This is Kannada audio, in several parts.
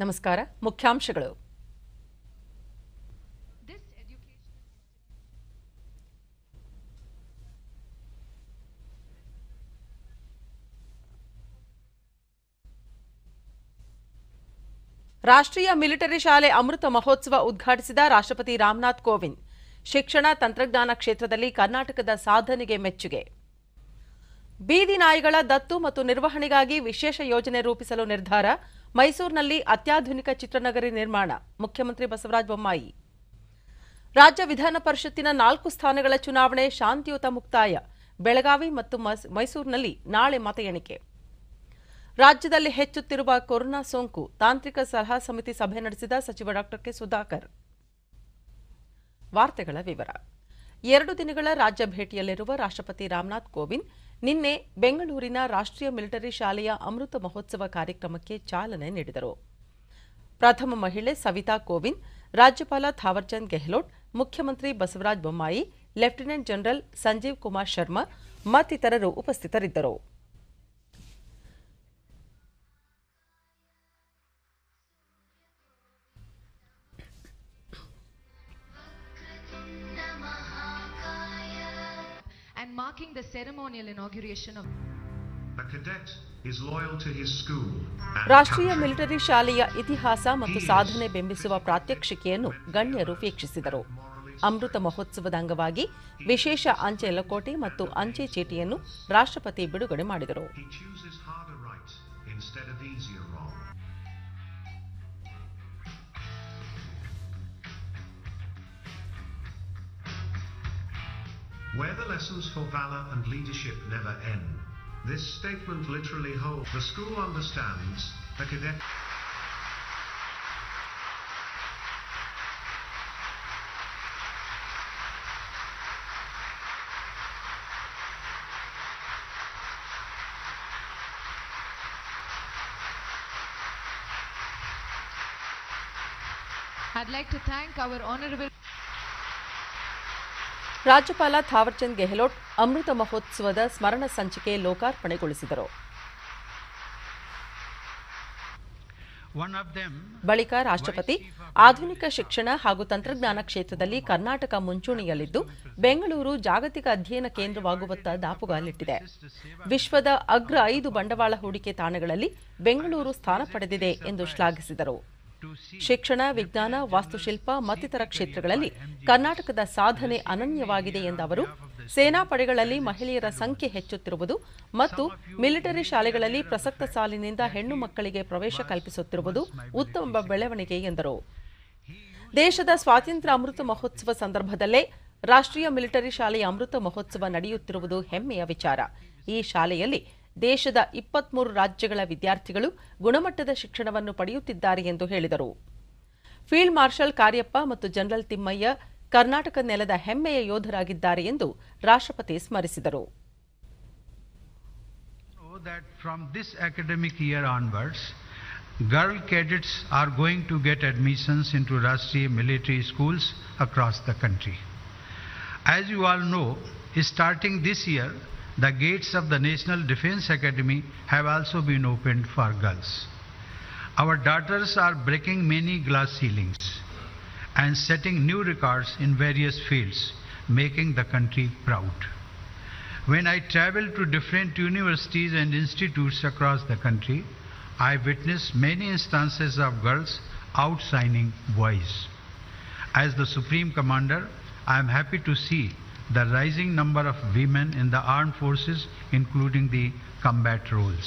ನಮಸ್ಕಾರ ಮುಖ್ಯಾಂಶಗಳು ರಾಷ್ಟ್ರೀಯ ಮಿಲಿಟರಿ ಶಾಲೆ ಅಮೃತ ಮಹೋತ್ಸವ ಉದ್ಘಾಟಿಸಿದ ರಾಷ್ಟ್ರಪತಿ ರಾಮನಾಥ್ ಕೋವಿಂದ್ ಶಿಕ್ಷಣ ತಂತ್ರಜ್ಞಾನ ಕ್ಷೇತ್ರದಲ್ಲಿ ಕರ್ನಾಟಕದ ಸಾಧನೆಗೆ ಮೆಚ್ಚುಗೆ ಬೀದಿ ನಾಯಿಗಳ ದತ್ತು ಮತ್ತು ನಿರ್ವಹಣೆಗಾಗಿ ವಿಶೇಷ ಯೋಜನೆ ರೂಪಿಸಲು ನಿರ್ಧಾರ ಮೈಸೂರಿನಲ್ಲಿ ಅತ್ಯಾಧುನಿಕ ಚಿತ್ರನಗರಿ ನಿರ್ಮಾಣ ಮುಖ್ಯಮಂತ್ರಿ ಬಸವರಾಜ ಬೊಮ್ಮಾಯಿ ರಾಜ್ಯ ವಿಧಾನ ಪರಿಷತ್ತಿನ ನಾಲ್ಕು ಸ್ಥಾನಗಳ ಚುನಾವಣೆ ಶಾಂತಿಯುತ ಮುಕ್ತಾಯ ಬೆಳಗಾವಿ ಮತ್ತು ಮಸ್- ಮೈಸೂರಿನಲ್ಲಿ ನಾಳೆ ಮತ ಎಣಿಕೆ ರಾಜ್ಯದಲ್ಲಿ ಹೆಚ್ಚುತ್ತಿರುವ ಕೊರೋನಾ ಸೋಂಕು ತಾಂತ್ರಿಕ ಸಲಹಾ ಸಮಿತಿ ಸಭೆ ನಡೆಸಿದ ಸಚಿವ ಡಾಕ್ಟರ್ ಕೆ ಸುಧಾಕರ್ ವಾರ್ತೆಗಳ ವಿವರ ಎರಡು ದಿನಗಳ ರಾಜ್ಯ ಭೇಟಿಯಲ್ಲಿರುವ ರಾಷ್ಟ್ರಪತಿ ರಾಮನಾಥ್ ಕೋವಿಂದ್ ನಿನ್ನೆ ಬೆಂಗಳೂರಿನ ರಾಷ್ಟ್ರೀಯ ಮಿಲಿಟರಿ ಶಾಲೆಯ ಅಮೃತ ಮಹೋತ್ಸವ ಕಾರ್ಯಕ್ರಮಕ್ಕೆ ಚಾಲನೆ ನೀಡಿದರು ಪ್ರಥಮ ಮಹಿಳೆ ಸವಿತಾ ಕೋವಿಂದ್ ರಾಜ್ಯಪಾಲ ಥಾವರ್ಚಂದ್ ಗೆಹ್ಲೋಟ್ ಮುಖ್ಯಮಂತ್ರಿ ಬಸವರಾಜ ಬೊಮ್ಮಾಯಿ ಲೆಫ್ಟಿನೆಂಟ್ ಜನರಲ್ ಸಂಜೀವ್ ಕುಮಾರ್ ಶರ್ಮಾ ಮತ್ತಿತರರು ಉಪಸ್ಥಿತರಿದ್ದರು and marking the ceremonial inauguration of A cadet is loyal to his school and ರಾಷ್ಟ್ರೀಯ country. ಮಿಲಿಟರಿ ಶಾಲೆಯ ಇತಿಹಾಸ ಮತ್ತು ಸಾಧನೆ ಬಿಂಬಿಸುವ ಪ್ರಾತ್ಯಕ್ಷಿಕೆಯನ್ನು ಗಣ್ಯರು ವೀಕ್ಷಿಸಿದರು ಅಮೃತ ಮಹೋತ್ಸವದ ಅಂಗವಾಗಿ ವಿಶೇಷ ಅಂಚೆ ಲಕೋಟೆ ಮತ್ತು ಅಂಚೆ ಚೀಟಿಯನ್ನು ರಾಷ್ಟ್ರಪತಿ ಬಿಡುಗಡೆ ಮಾಡಿದರು He chooses harder right instead of easier wrong. Where the lessons for valor and leadership never end. This statement literally holds the school understands a cadet I'd like to thank our honorable ರಾಜ್ಯಪಾಲ ಥಾವರ್ಚಂದ್ ಗೆಹ್ಲೋಟ್ ಅಮೃತ ಮಹೋತ್ಸವದ ಸ್ಮರಣ ಸಂಚಿಕೆ ಲೋಕಾರ್ಪಣೆಗೊಳಿಸಿದರು One of them ಬಳಿಕ ರಾಷ್ಟ್ರಪತಿ ಆಧುನಿಕ ಶಿಕ್ಷಣ ಹಾಗೂ ತಂತ್ರಜ್ಞಾನ ಕ್ಷೇತ್ರದಲ್ಲಿ ಕರ್ನಾಟಕ ಮುಂಚೂಣಿಯಲ್ಲಿದ್ದು ಬೆಂಗಳೂರು ಜಾಗತಿಕ ಅಧ್ಯಯನ ಕೇಂದ್ರವಾಗುವತ್ತ ದಾಪುಗಾಲಿಟ್ಟಿದೆ ವಿಶ್ವದ ಅಗ್ರ ಐದು ಬಂಡವಾಳ ಹೂಡಿಕೆ ತಾಣಗಳಲ್ಲಿ ಬೆಂಗಳೂರು ಸ್ಥಾನ ಪಡೆದಿದೆ ಎಂದು ಶ್ಲಾಘಿಸಿದರು ಶಿಕ್ಷಣ ವಿಜ್ಞಾನ ವಾಸ್ತುಶಿಲ್ಪ ಮತ್ತಿತರ ಕ್ಷೇತ್ರಗಳಲ್ಲಿ ಕರ್ನಾಟಕದ ಸಾಧನೆ ಅನನ್ಯವಾಗಿದೆ ಎಂದ ಅವರು ಸೇನಾ ಪಡೆಗಳಲ್ಲಿ ಮಹಿಳೆಯರ ಸಂಖ್ಯೆ ಹೆಚ್ಚುತ್ತಿರುವುದು ಮತ್ತು ಮಿಲಿಟರಿ ಶಾಲೆಗಳಲ್ಲಿ ಪ್ರಸಕ್ತ ಸಾಲಿನಿಂದ ಹೆಣ್ಣು ಮಕ್ಕಳಿಗೆ ಪ್ರವೇಶ ಕಲ್ಪಿಸುತ್ತಿರುವುದು ಉತ್ತಮ ಬೆಳವಣಿಗೆ ಎಂದರು ದೇಶದ ಸ್ವಾತಂತ್ರ್ಯ ಅಮೃತ ಮಹೋತ್ಸವ ಸಂದರ್ಭದಲ್ಲೇ ರಾಷ್ಟ್ರೀಯ ಮಿಲಿಟರಿ ಶಾಲೆಯ ಅಮೃತ ಮಹೋತ್ಸವ ನಡೆಯುತ್ತಿರುವುದು ಹೆಮ್ಮೆಯ ವಿಚಾರ ಈ ಶಾಲೆಯಲ್ಲಿ ದೇಶದ ಇಪ್ಪತ್ಮೂರು ರಾಜ್ಯಗಳ ವಿದ್ಯಾರ್ಥಿಗಳು ಗುಣಮಟ್ಟದ ಶಿಕ್ಷಣವನ್ನು ಪಡೆಯುತ್ತಿದ್ದಾರೆ ಎಂದು ಹೇಳಿದರು ಫೀಲ್ಡ್ ಮಾರ್ಷಲ್ ಕಾರ್ಯಪ್ಪ ಮತ್ತು ಜನರಲ್ ತಿಮ್ಮಯ್ಯ ಕರ್ನಾಟಕ ನೆಲದ ಹೆಮ್ಮೆಯ ಯೋಧರಾಗಿದ್ದಾರೆ ಎಂದು ರಾಷ್ಟ್ರಪತಿ ಸ್ಮರಿಸಿದರು know that from this academic year onwards, girl cadets are going to get admissions into Rashtriya military schools across the country. As you all know, starting this year, the gates of the National Defense Academy have also been opened for girls. Our daughters are breaking many glass ceilings and setting new records in various fields, making the country proud. When I travel to different universities and institutes across the country, I witness many instances of girls outshining boys. As the Supreme Commander, I am happy to see the rising number of women in the armed forces, including the combat roles.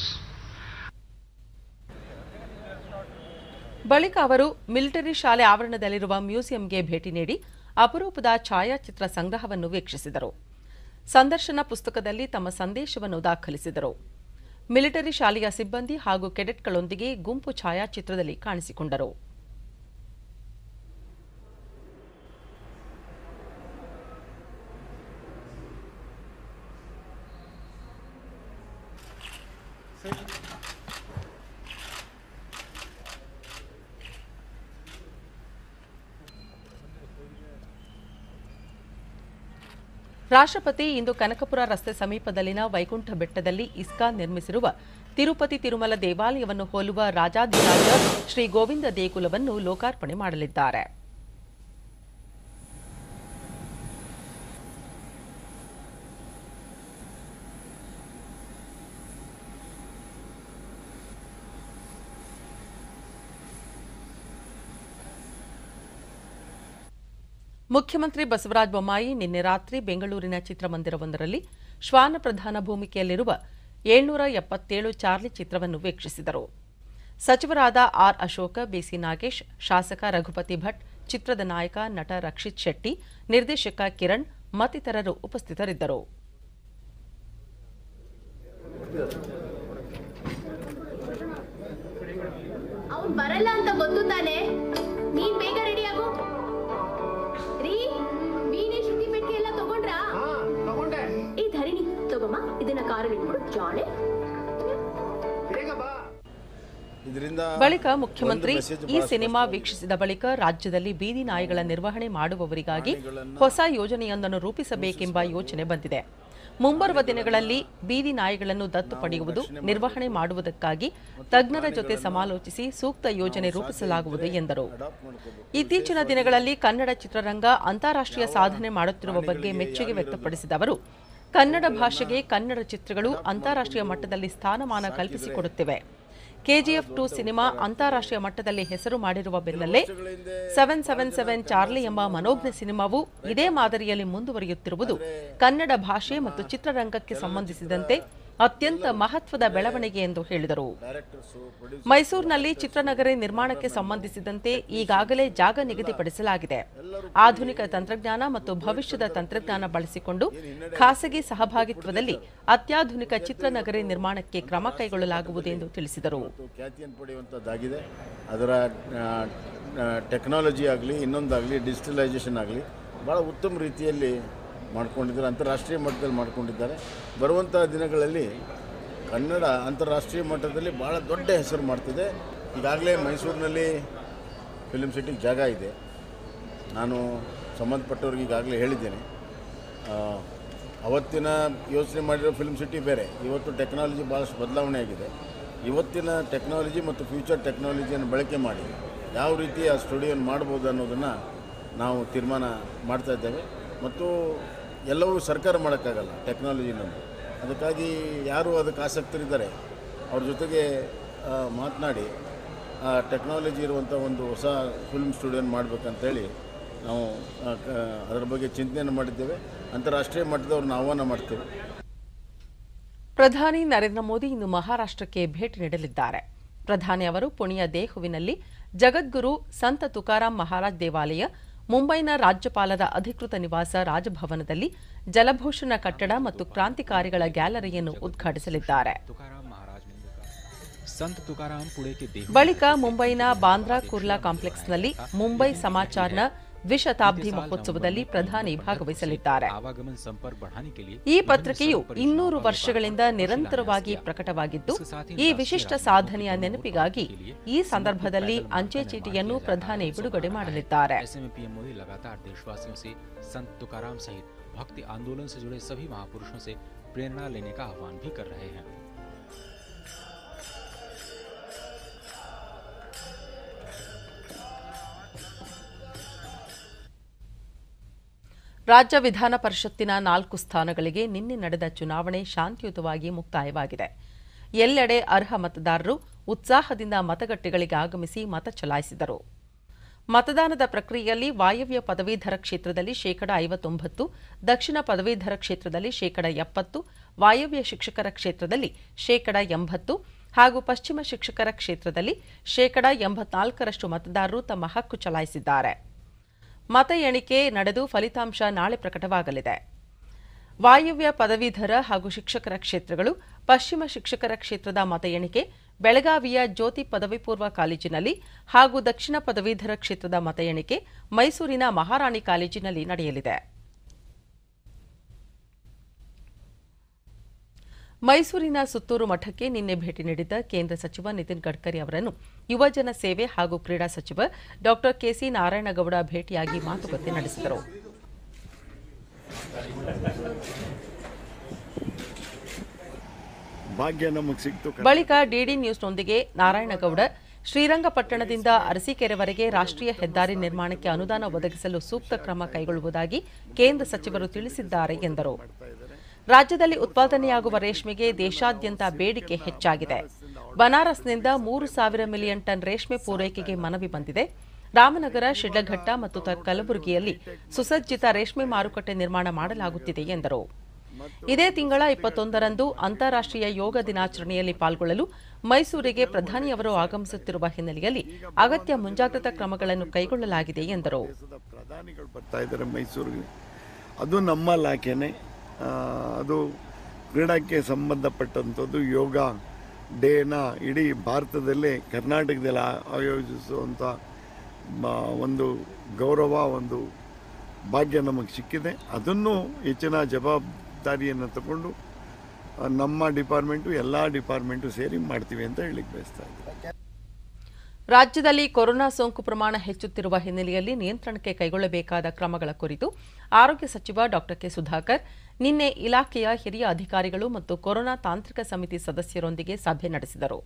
ಬಳಿಕ ಅವರು ಮಿಲಿಟರಿ ಶಾಲೆ ಆವರಣದಲ್ಲಿರುವ ಮ್ಯೂಸಿಯಂಗೆ ಭೇಟಿ ನೀಡಿ ಅಪರೂಪದ ಛಾಯಾಚಿತ್ರ ಸಂಗ್ರಹವನ್ನು ವೀಕ್ಷಿಸಿದರು ಸಂದರ್ಶನ ಪುಸ್ತಕದಲ್ಲಿ ತಮ್ಮ ಸಂದೇಶವನ್ನು ದಾಖಲಿಸಿದರು ಮಿಲಿಟರಿ ಶಾಲೆಯ ಸಿಬ್ಬಂದಿ ಹಾಗೂ ಕೆಡೆಟ್ಗಳೊಂದಿಗೆ ಗುಂಪು ಛಾಯಾಚಿತ್ರದಲ್ಲಿ ಕಾಣಿಸಿಕೊಂಡರು ರಾಷ್ಟ್ರಪತಿ ಇಂದು ಕನಕಪುರ ರಸ್ತೆ ಸಮೀಪದಲ್ಲಿನ ವೈಕುಂಠ ಬೆಟ್ಟದಲ್ಲಿ ಇಸ್ಕಾನ್ ನಿರ್ಮಿಸಿರುವ ತಿರುಪತಿ ತಿರುಮಲ ದೇವಾಲಯವನ್ನು ಹೋಲುವ ರಾಜಾಧಿರಾಜ ಶ್ರೀ ಗೋವಿಂದ ದೇಗುಲವನ್ನು ಲೋಕಾರ್ಪಣೆ ಮಾಡಲಿದ್ದಾರೆ ಮುಖ್ಯಮಂತ್ರಿ ಬಸವರಾಜ ಬೊಮ್ಮಾಯಿ ನಿನ್ನೆ ರಾತ್ರಿ ಬೆಂಗಳೂರಿನ ಚಿತ್ರಮಂದಿರವೊಂದರಲ್ಲಿ ಶ್ವಾನ ಪ್ರಧಾನ ಭೂಮಿಕೆಯಲ್ಲಿರುವ ಏಳ್ನೂರ ಎಪ್ಪತ್ತೇಳು ಚಾರ್ಲಿ ಚಿತ್ರವನ್ನು ವೀಕ್ಷಿಸಿದರು ಸಚಿವರಾದ ಆರ್ ಅಶೋಕ ಬಿಸಿ ನಾಗೇಶ್ ಶಾಸಕ ರಘುಪತಿ ಭಟ್ ಚಿತ್ರದ ನಾಯಕ ನಟ ರಕ್ಷಿತ್ ಶೆಟ್ಟಿ ನಿರ್ದೇಶಕ ಕಿರಣ್ ಮತ್ತಿತರರು ಉಪಸ್ಥಿತರಿದ್ದರು ಅವ್ನ್ ಬರಲ್ಲ ಅಂತ ಗೊತ್ತು ತಾನೆ ನೀನ್ ಬೇಗ ರೆಡಿ ಆಗು ರೀ ವೀಣೆ ಶ್ರುತಿ ಪೆಟ್ಟಿಗೆ ಎಲ್ಲ ತಗೊಂಡ್ರಾ ತಗೊಂಡೆ ಈ ಧರಣಿ ತಗೊಮ್ಮ ಇದನ್ನ ಕಾರಲ್ಲಿ ಇಟ್ಬಿಡು ಜಾಣೆ ಬೇಗ ಬಾ ಇದರಿಂದ ಬಳಿಕ ಮುಖ್ಯಮಂತ್ರಿ ಒಂದು message ಈ ಬಹಳ ಸಿನಿಮಾ ಸ್ಪಷ್ಟವಾಗಿದೆ. ವೀಕ್ಷಿಸಿದ ಬಳಿಕ ರಾಜ್ಯದಲ್ಲಿ ಬೀದಿ ನಾಯಿಗಳ ನಿರ್ವಹಣೆ ಮಾಡುವವರಿಗಾಗಿ ಹೊಸ ಯೋಜನೆಯೊಂದನ್ನು ರೂಪಿಸಬೇಕೆಂಬ ಯೋಚನೆ ಬಂದಿದೆ ಮುಂಬರುವ ದಿನಗಳಲ್ಲಿ ಬೀದಿ ನಾಯಿಗಳನ್ನು ದತ್ತು ಪಡೆಯುವುದು ನಿರ್ವಹಣೆ ಮಾಡುವುದಕ್ಕಾಗಿ ತಜ್ಞರ ಜೊತೆ ಸಮಾಲೋಚಿಸಿ ಸೂಕ್ತ ಯೋಜನೆ ರೂಪಿಸಲಾಗುವುದು ಎಂದರು ಇತ್ತೀಚಿನ ದಿನಗಳಲ್ಲಿ ಕನ್ನಡ ಚಿತ್ರರಂಗ ಅಂತಾರಾಷ್ಟ್ರೀಯ ಸಾಧನೆ ಮಾಡುತ್ತಿರುವ ಬಗ್ಗೆ ಮೆಚ್ಚುಗೆ ವ್ಯಕ್ತಪಡಿಸಿದ ಅವರು ಕನ್ನಡ ಭಾಷೆಗೆ ಕನ್ನಡ ಚಿತ್ರಗಳು ಅಂತಾರಾಷ್ಟ್ರೀಯ ಮಟ್ಟದಲ್ಲಿ ಸ್ಥಾನಮಾನ ಕಲ್ಪಿಸಿಕೊಡುತ್ತಿವೆ ಕೆಜಿಎಫ್ ಟು ಸಿನಿಮಾ ಅಂತಾರಾಷ್ಟ್ರೀಯ ಮಟ್ಟದಲ್ಲಿ ಹೆಸರು ಮಾಡಿರುವ ಬೆನ್ನಲ್ಲೇ ಸೆವೆನ್ ಸೆವೆನ್ ಸೆವೆನ್ ಚಾರ್ಲಿ ಎಂಬ ಮನೋಜ್ಞ ಸಿನಿಮಾವು ಇದೇ ಮಾದರಿಯಲ್ಲಿ ಮುಂದುವರಿಯುತ್ತಿರುವುದು ಕನ್ನಡ ಭಾಷೆ ಮತ್ತು ಚಿತ್ರರಂಗಕ್ಕೆ ಸಂಬಂಧಿಸಿದಂತೆ ಅತ್ಯಂತ ಮಹತ್ವದ ಬೆಳವಣಿಗೆ ಎಂದು ಹೇಳಿದರು ಮೈಸೂರಿನಲ್ಲಿ ಚಿತ್ರನಗರಿ ನಿರ್ಮಾಣಕ್ಕೆ ಸಂಬಂಧಿಸಿದಂತೆ ಈಗಾಗಲೇ ಜಾಗ ನಿಗದಿಪಡಿಸಲಾಗಿದೆ ಆಧುನಿಕ ತಂತ್ರಜ್ಞಾನ ಮತ್ತು ಭವಿಷ್ಯದ ತಂತ್ರಜ್ಞಾನ ಬಳಸಿಕೊಂಡು ಖಾಸಗಿ ಸಹಭಾಗಿತ್ವದಲ್ಲಿ ಅತ್ಯಾಧುನಿಕ ಚಿತ್ರನಗರಿ ನಿರ್ಮಾಣಕ್ಕೆ ಕ್ರಮ ಕೈಗೊಳ್ಳಲಾಗುವುದು ಎಂದು ತಿಳಿಸಿದರು ಇವತ್ತು ಖ್ಯಾತಿಯನ್ನು ಪಡೆಯುವಂಥದ್ದಾಗಿದೆ ಅದರ ಟೆಕ್ನಾಲಜಿ ಆಗಲಿ ಇನ್ನೊಂದಾಗಲಿ ಡಿಜಿಟಲೈಸೇಷನ್ ಆಗಲಿ ಭಾಳ ಉತ್ತಮ ರೀತಿಯಲ್ಲಿ ಮಾಡ್ಕೊಂಡಿದ್ದಾರೆ ಅಂತಾರಾಷ್ಟ್ರೀಯ ಮಟ್ಟದಲ್ಲಿ ಮಾಡ್ಕೊಂಡಿದ್ದಾರೆ ಬರುವಂಥ ದಿನಗಳಲ್ಲಿ ಕನ್ನಡ ಅಂತಾರಾಷ್ಟ್ರೀಯ ಮಟ್ಟದಲ್ಲಿ ಭಾಳ ದೊಡ್ಡ ಹೆಸರು ಮಾಡ್ತಿದೆ ಈಗಾಗಲೇ ಮೈಸೂರಿನಲ್ಲಿ ಫಿಲ್ಮ್ ಸಿಟಿಗೆ ಜಾಗ ಇದೆ ನಾನು ಸಂಬಂಧಪಟ್ಟವ್ರಿಗೆ ಈಗಾಗಲೇ ಹೇಳಿದ್ದೇನೆ ಆ, ಅವತ್ತಿನ ಯೋಚನೆ ಮಾಡಿರೋ ಫಿಲ್ಮ್ ಸಿಟಿ ಬೇರೆ ಇವತ್ತು ಟೆಕ್ನಾಲಜಿ ಭಾಳಷ್ಟು ಬದಲಾವಣೆ ಆಗಿದೆ ಇವತ್ತಿನ ಟೆಕ್ನಾಲಜಿ ಮತ್ತು ಫ್ಯೂಚರ್ ಟೆಕ್ನಾಲಜಿಯನ್ನು ಬಳಕೆ ಮಾಡಿ ಯಾವ ರೀತಿ ಆ ಸ್ಟುಡಿಯೋನ ಮಾಡ್ಬೋದು ಅನ್ನೋದನ್ನು ನಾವು ತೀರ್ಮಾನ ಮಾಡ್ತಾ ಇದ್ದೇವೆ ಮತ್ತು ಎಲ್ಲವೂ ಸರ್ಕಾರ ಮಾಡೋಕ್ಕಾಗಲ್ಲ ಟೆಕ್ನಾಲಜಿನೊಂದು ಅದಕ್ಕಾಗಿ ಯಾರು ಅದಕ್ಕೆ ಆಸಕ್ತರಿದ್ದಾರೆ ಅವ್ರ ಜೊತೆಗೆ ಆ, ಮಾತನಾಡಿ ಆ ಟೆಕ್ನಾಲಜಿ ಇರುವಂಥ ಒಂದು ಹೊಸ ಫಿಲ್ಮ್ ಸ್ಟುಡಿಯೋನ ಮಾಡಬೇಕಂತೇಳಿ ನಾವು ಆ, ಕ- ಅದರ ಬಗ್ಗೆ ಚಿಂತನೆಯನ್ನು ಮಾಡಿದ್ದೇವೆ ಅಂತಾರಾಷ್ಟ್ರೀಯ ಮಟ್ಟದವ್ರನ್ನ ಆಹ್ವಾನ ಮಾಡ್ತೇವೆ ಪ್ರಧಾನಿ ನರೇಂದ್ರ ಮೋದಿ ಇಂದು ಮಹಾರಾಷ್ಟ್ರಕ್ಕೆ ಭೇಟಿ ನೀಡಲಿದ್ದಾರೆ ಪ್ರಧಾನಿ ಅವರು ಪುಣೆಯ ದೇಹುವಿನಲ್ಲಿ ಜಗದ್ಗುರು ಸಂತ ತುಕಾರಾಂ ಮಹಾರಾಜ್ ದೇವಾಲಯ ಮುಂಬೈನ ರಾಜ್ಯಪಾಲರ ಅಧಿಕೃತ ನಿವಾಸ ರಾಜಭವನದಲ್ಲಿ ಜಲಭೂಷಣ ಕಟ್ಟಡ ಮತ್ತು ಕ್ರಾಂತಿಕಾರಿಗಳ ಗ್ಯಾಲರಿಯನ್ನು ಉದ್ಘಾಟಿಸಲಿದ್ದಾರೆ तुकाराम महाराज मंदिर का संत तुकाराम पुणे के देहू ಬಳಿಕ ಮುಂಬೈನ ಬಾಂದ್ರಾ ಕುರ್ಲಾ ಕಾಂಪ್ಲೆಕ್ಸ್ನಲ್ಲಿ ಮುಂಬೈ ಸಮಾಚಾರ್ನ ದ್ವಿಶತಾಬ್ದಿ ಮಹೋತ್ಸವದಲ್ಲಿ ಪ್ರಧಾನಿ ಭಾಗವಹಿಸಲಿದ್ದಾರೆ आवागमन संपर्क बढ़ाने के लिए ಈ ಪತ್ರಿಕೆಯು ಇನ್ನೂರು ವರ್ಷಗಳಿಂದ ನಿರಂತರವಾಗಿ ಪ್ರಕಟವಾಗಿದ್ದು ಈ ವಿಶಿಷ್ಟ ಸಾಧನೆಯ ನೆನಪಿಗಾಗಿ ಈ ಸಂದರ್ಭದಲ್ಲಿ ಅಂಚೆ ಚೀಟಿಯನ್ನು ಪ್ರಧಾನಿ ಬಿಡುಗಡೆ ಮಾಡಲಿದ್ದಾರೆ ऐसे में पीएम मोदी लगातार देशवासियों से संत तुकाराम सहित भक्ति आंदोलन से जुड़े सभी महापुरुषों से प्रेरणा लेने का आह्वान भी कर रहे हैं ರಾಜ್ಯ ವಿಧಾನ ಪರಿಷತ್ತಿನ ನಾಲ್ಕು ಸ್ಥಾನಗಳಿಗೆ ನಿನ್ನೆ ನಡೆದ ಚುನಾವಣೆ ಶಾಂತಿಯುತವಾಗಿ ಮುಕ್ತಾಯವಾಗಿದೆ ಎಲ್ಲೆಡೆ ಅರ್ಹ ಮತದಾರರು ಉತ್ಸಾಹದಿಂದ ಮತಗಟ್ಟೆಗಳಿಗೆ ಆಗಮಿಸಿ ಮತ ಚಲಾಯಿಸಿದರು ಮತದಾನದ ಪ್ರಕ್ರಿಯೆಯಲ್ಲಿ ವಾಯವ್ಯ ಪದವೀಧರ ಕ್ಷೇತ್ರದಲ್ಲಿ ಶೇಕಡ ಐವತ್ತೊಂಬತ್ತು ದಕ್ಷಿಣ ಪದವೀಧರ ಕ್ಷೇತ್ರದಲ್ಲಿ ಶೇಕಡ ಎಪ್ಪತ್ತು ವಾಯವ್ಯ ಶಿಕ್ಷಕರ ಕ್ಷೇತ್ರದಲ್ಲಿ ಶೇಕಡ ಎಂಬತ್ತು ಹಾಗೂ ಪಶ್ಚಿಮ ಶಿಕ್ಷಕರ ಕ್ಷೇತ್ರದಲ್ಲಿ ಶೇಕಡ ಎಂಬತ್ನಾಲ್ಕರಷ್ಟು ಮತದಾರರು ತಮ್ಮ ಹಕ್ಕು ಚಲಾಯಿಸಿದ್ದಾರೆ ಮತ ಎಣಿಕೆ ನಡೆದು ಫಲಿತಾಂಶ ನಾಳೆ ಪ್ರಕಟವಾಗಲಿದೆ ವಾಯವ್ಯ ಪದವೀಧರ ಹಾಗೂ ಶಿಕ್ಷಕರ ಕ್ಷೇತ್ರಗಳು ಪಶ್ಚಿಮ ಶಿಕ್ಷಕರ ಕ್ಷೇತ್ರದ ಮತ ಎಣಿಕೆ ಬೆಳಗಾವಿಯ ಜ್ಯೋತಿ ಪದವಿ ಪೂರ್ವ ಕಾಲೇಜಿನಲ್ಲಿ ಹಾಗೂ ದಕ್ಷಿಣ ಪದವೀಧರ ಕ್ಷೇತ್ರದ ಮತ ಎಣಿಕೆ ಮೈಸೂರಿನ ಮಹಾರಾಣಿ ಕಾಲೇಜಿನಲ್ಲಿ ನಡೆಯಲಿದೆ ಮೈಸೂರಿನ ಸುತ್ತೂರು ಮಠಕ್ಕೆ ನಿನ್ನೆ ಭೇಟಿ ನೀಡಿದ್ದ ಕೇಂದ್ರ ಸಚಿವ ನಿತಿನ್ ಗಡ್ಕರಿ ಅವರನ್ನು ಯುವಜನ ಸೇವೆ ಹಾಗೂ ಕ್ರೀಡಾ ಸಚಿವ ಡಾ ಕೆಸಿ ನಾರಾಯಣಗೌಡ ಭೇಟಿಯಾಗಿ ಮಾತುಕತೆ ನಡೆಸಿದರು ಭಾಗ್ಯ ನಮಗೆ ಸಿಕ್ತು ಬಳಿಕ ಡಿಡಿ ನ್ಯೂಸ್ನೊಂದಿಗೆ ನಾರಾಯಣಗೌಡ ಶ್ರೀರಂಗಪಟ್ಟಣದಿಂದ ಅರಸೀಕೆರೆವರೆಗೆ ರಾಷ್ಟ್ರೀಯ ಹೆದ್ದಾರಿ ನಿರ್ಮಾಣಕ್ಕೆ ಅನುದಾನ ಒದಗಿಸಲು ಸೂಕ್ತ ಕ್ರಮ ಕೈಗೊಳ್ಳುವುದಾಗಿ ಕೇಂದ್ರ ಸಚಿವರು ತಿಳಿಸಿದ್ದಾರೆ ಎಂದರು ರಾಜ್ಯದಲ್ಲಿ ಉತ್ಪಾದನೆಯಾಗುವ ರೇಷ್ಮೆಗೆ ದೇಶಾದ್ಯಂತ ಬೇಡಿಕೆ ಹೆಚ್ಚಾಗಿದೆ ಬನಾರಸ್ನಿಂದ ಮೂರು ಸಾವಿರ ಮಿಲಿಯನ್ ಟನ್ ರೇಷ್ಮೆ ಪೂರೈಕೆಗೆ ಮನವಿ ಬಂದಿದೆ ರಾಮನಗರ ಶಿಡ್ಲಘಟ್ಟ ಮತ್ತು ತ- ಕಲಬುರಗಿಯಲ್ಲಿ ಸುಸಜ್ಜಿತ ರೇಷ್ಮೆ ಮಾರುಕಟ್ಟೆ ನಿರ್ಮಾಣ ಮಾಡಲಾಗುತ್ತಿದೆ ಎಂದರು ಇದೇ ತಿಂಗಳ ಇಪ್ಪತ್ತೊಂದರಂದು ಅಂತಾರಾಷ್ಟ್ರೀಯ ಯೋಗ ದಿನಾಚರಣೆಯಲ್ಲಿ ಪಾಲ್ಗೊಳ್ಳಲು ಮೈಸೂರಿಗೆ ಪ್ರಧಾನಿಯವರು ಆಗಮಿಸುತ್ತಿರುವ ಹಿನ್ನೆಲೆಯಲ್ಲಿ ಅಗತ್ಯ ಮುಂಜಾಗ್ರತಾ ಕ್ರಮಗಳನ್ನು ಕೈಗೊಳ್ಳಲಾಗಿದೆ ಎಂದರು ದೇಶದ ಪ್ರಧಾನಿಗಳು ಬರ್ತಾ ಇದ್ದಾರೆ ಮೈಸೂರಿಗೆ ಅದು ನಮ್ಮ ಇಲಾಖೆನೇ ಆ, ಅದು ಕ್ರೀಡಾಕ್ಕೆ ಸಂಬಂಧಪಟ್ಟಂಥದ್ದು ಯೋಗ ಡೇನ ಇಡೀ ಭಾರತದಲ್ಲೇ ಕರ್ನಾಟಕದಲ್ಲಿ ಆ- ಆಯೋಜಿಸುವಂಥ ಮ- ಒಂದು ಗೌರವ ಒಂದು ಭಾಗ್ಯ ನಮಗೆ ಸಿಕ್ಕಿದೆ ಅದನ್ನು ಹೆಚ್ಚಿನ ಜವಾಬ್ದಾರಿಯನ್ನು ತಗೊಂಡು ಆ, ನಮ್ಮ ಡಿಪಾರ್ಟ್ಮೆಂಟು ಎಲ್ಲ ಡಿಪಾರ್ಟ್ಮೆಂಟು ಸೇರಿ ಮಾಡ್ತೀವಿ ಅಂತ ಹೇಳಿಕ್ಕೆ ಬಯಸ್ತಾ ಇದ್ದೀನಿ ರಾಜ್ಯದಲ್ಲಿ ಕೊರೋನಾ ಸೋಂಕು ಪ್ರಮಾಣ ಹೆಚ್ಚುತ್ತಿರುವ ಹಿನ್ನೆಲೆಯಲ್ಲಿ ನಿಯಂತ್ರಣಕ್ಕೆ ಕೈಗೊಳ್ಳಬೇಕಾದ ಕ್ರಮಗಳ ಕುರಿತು ಆರೋಗ್ಯ ಸಚಿವ ಡಾ ಕೆ ಸುಧಾಕರ್ ನಿನ್ನೆ ಇಲಾಖೆಯ ಹಿರಿಯ ಅಧಿಕಾರಿಗಳು ಮತ್ತು ಕೊರೋನಾ ತಾಂತ್ರಿಕ ಸಮಿತಿ ಸದಸ್ಯರೊಂದಿಗೆ ಸಭೆ ನಡೆಸಿದರು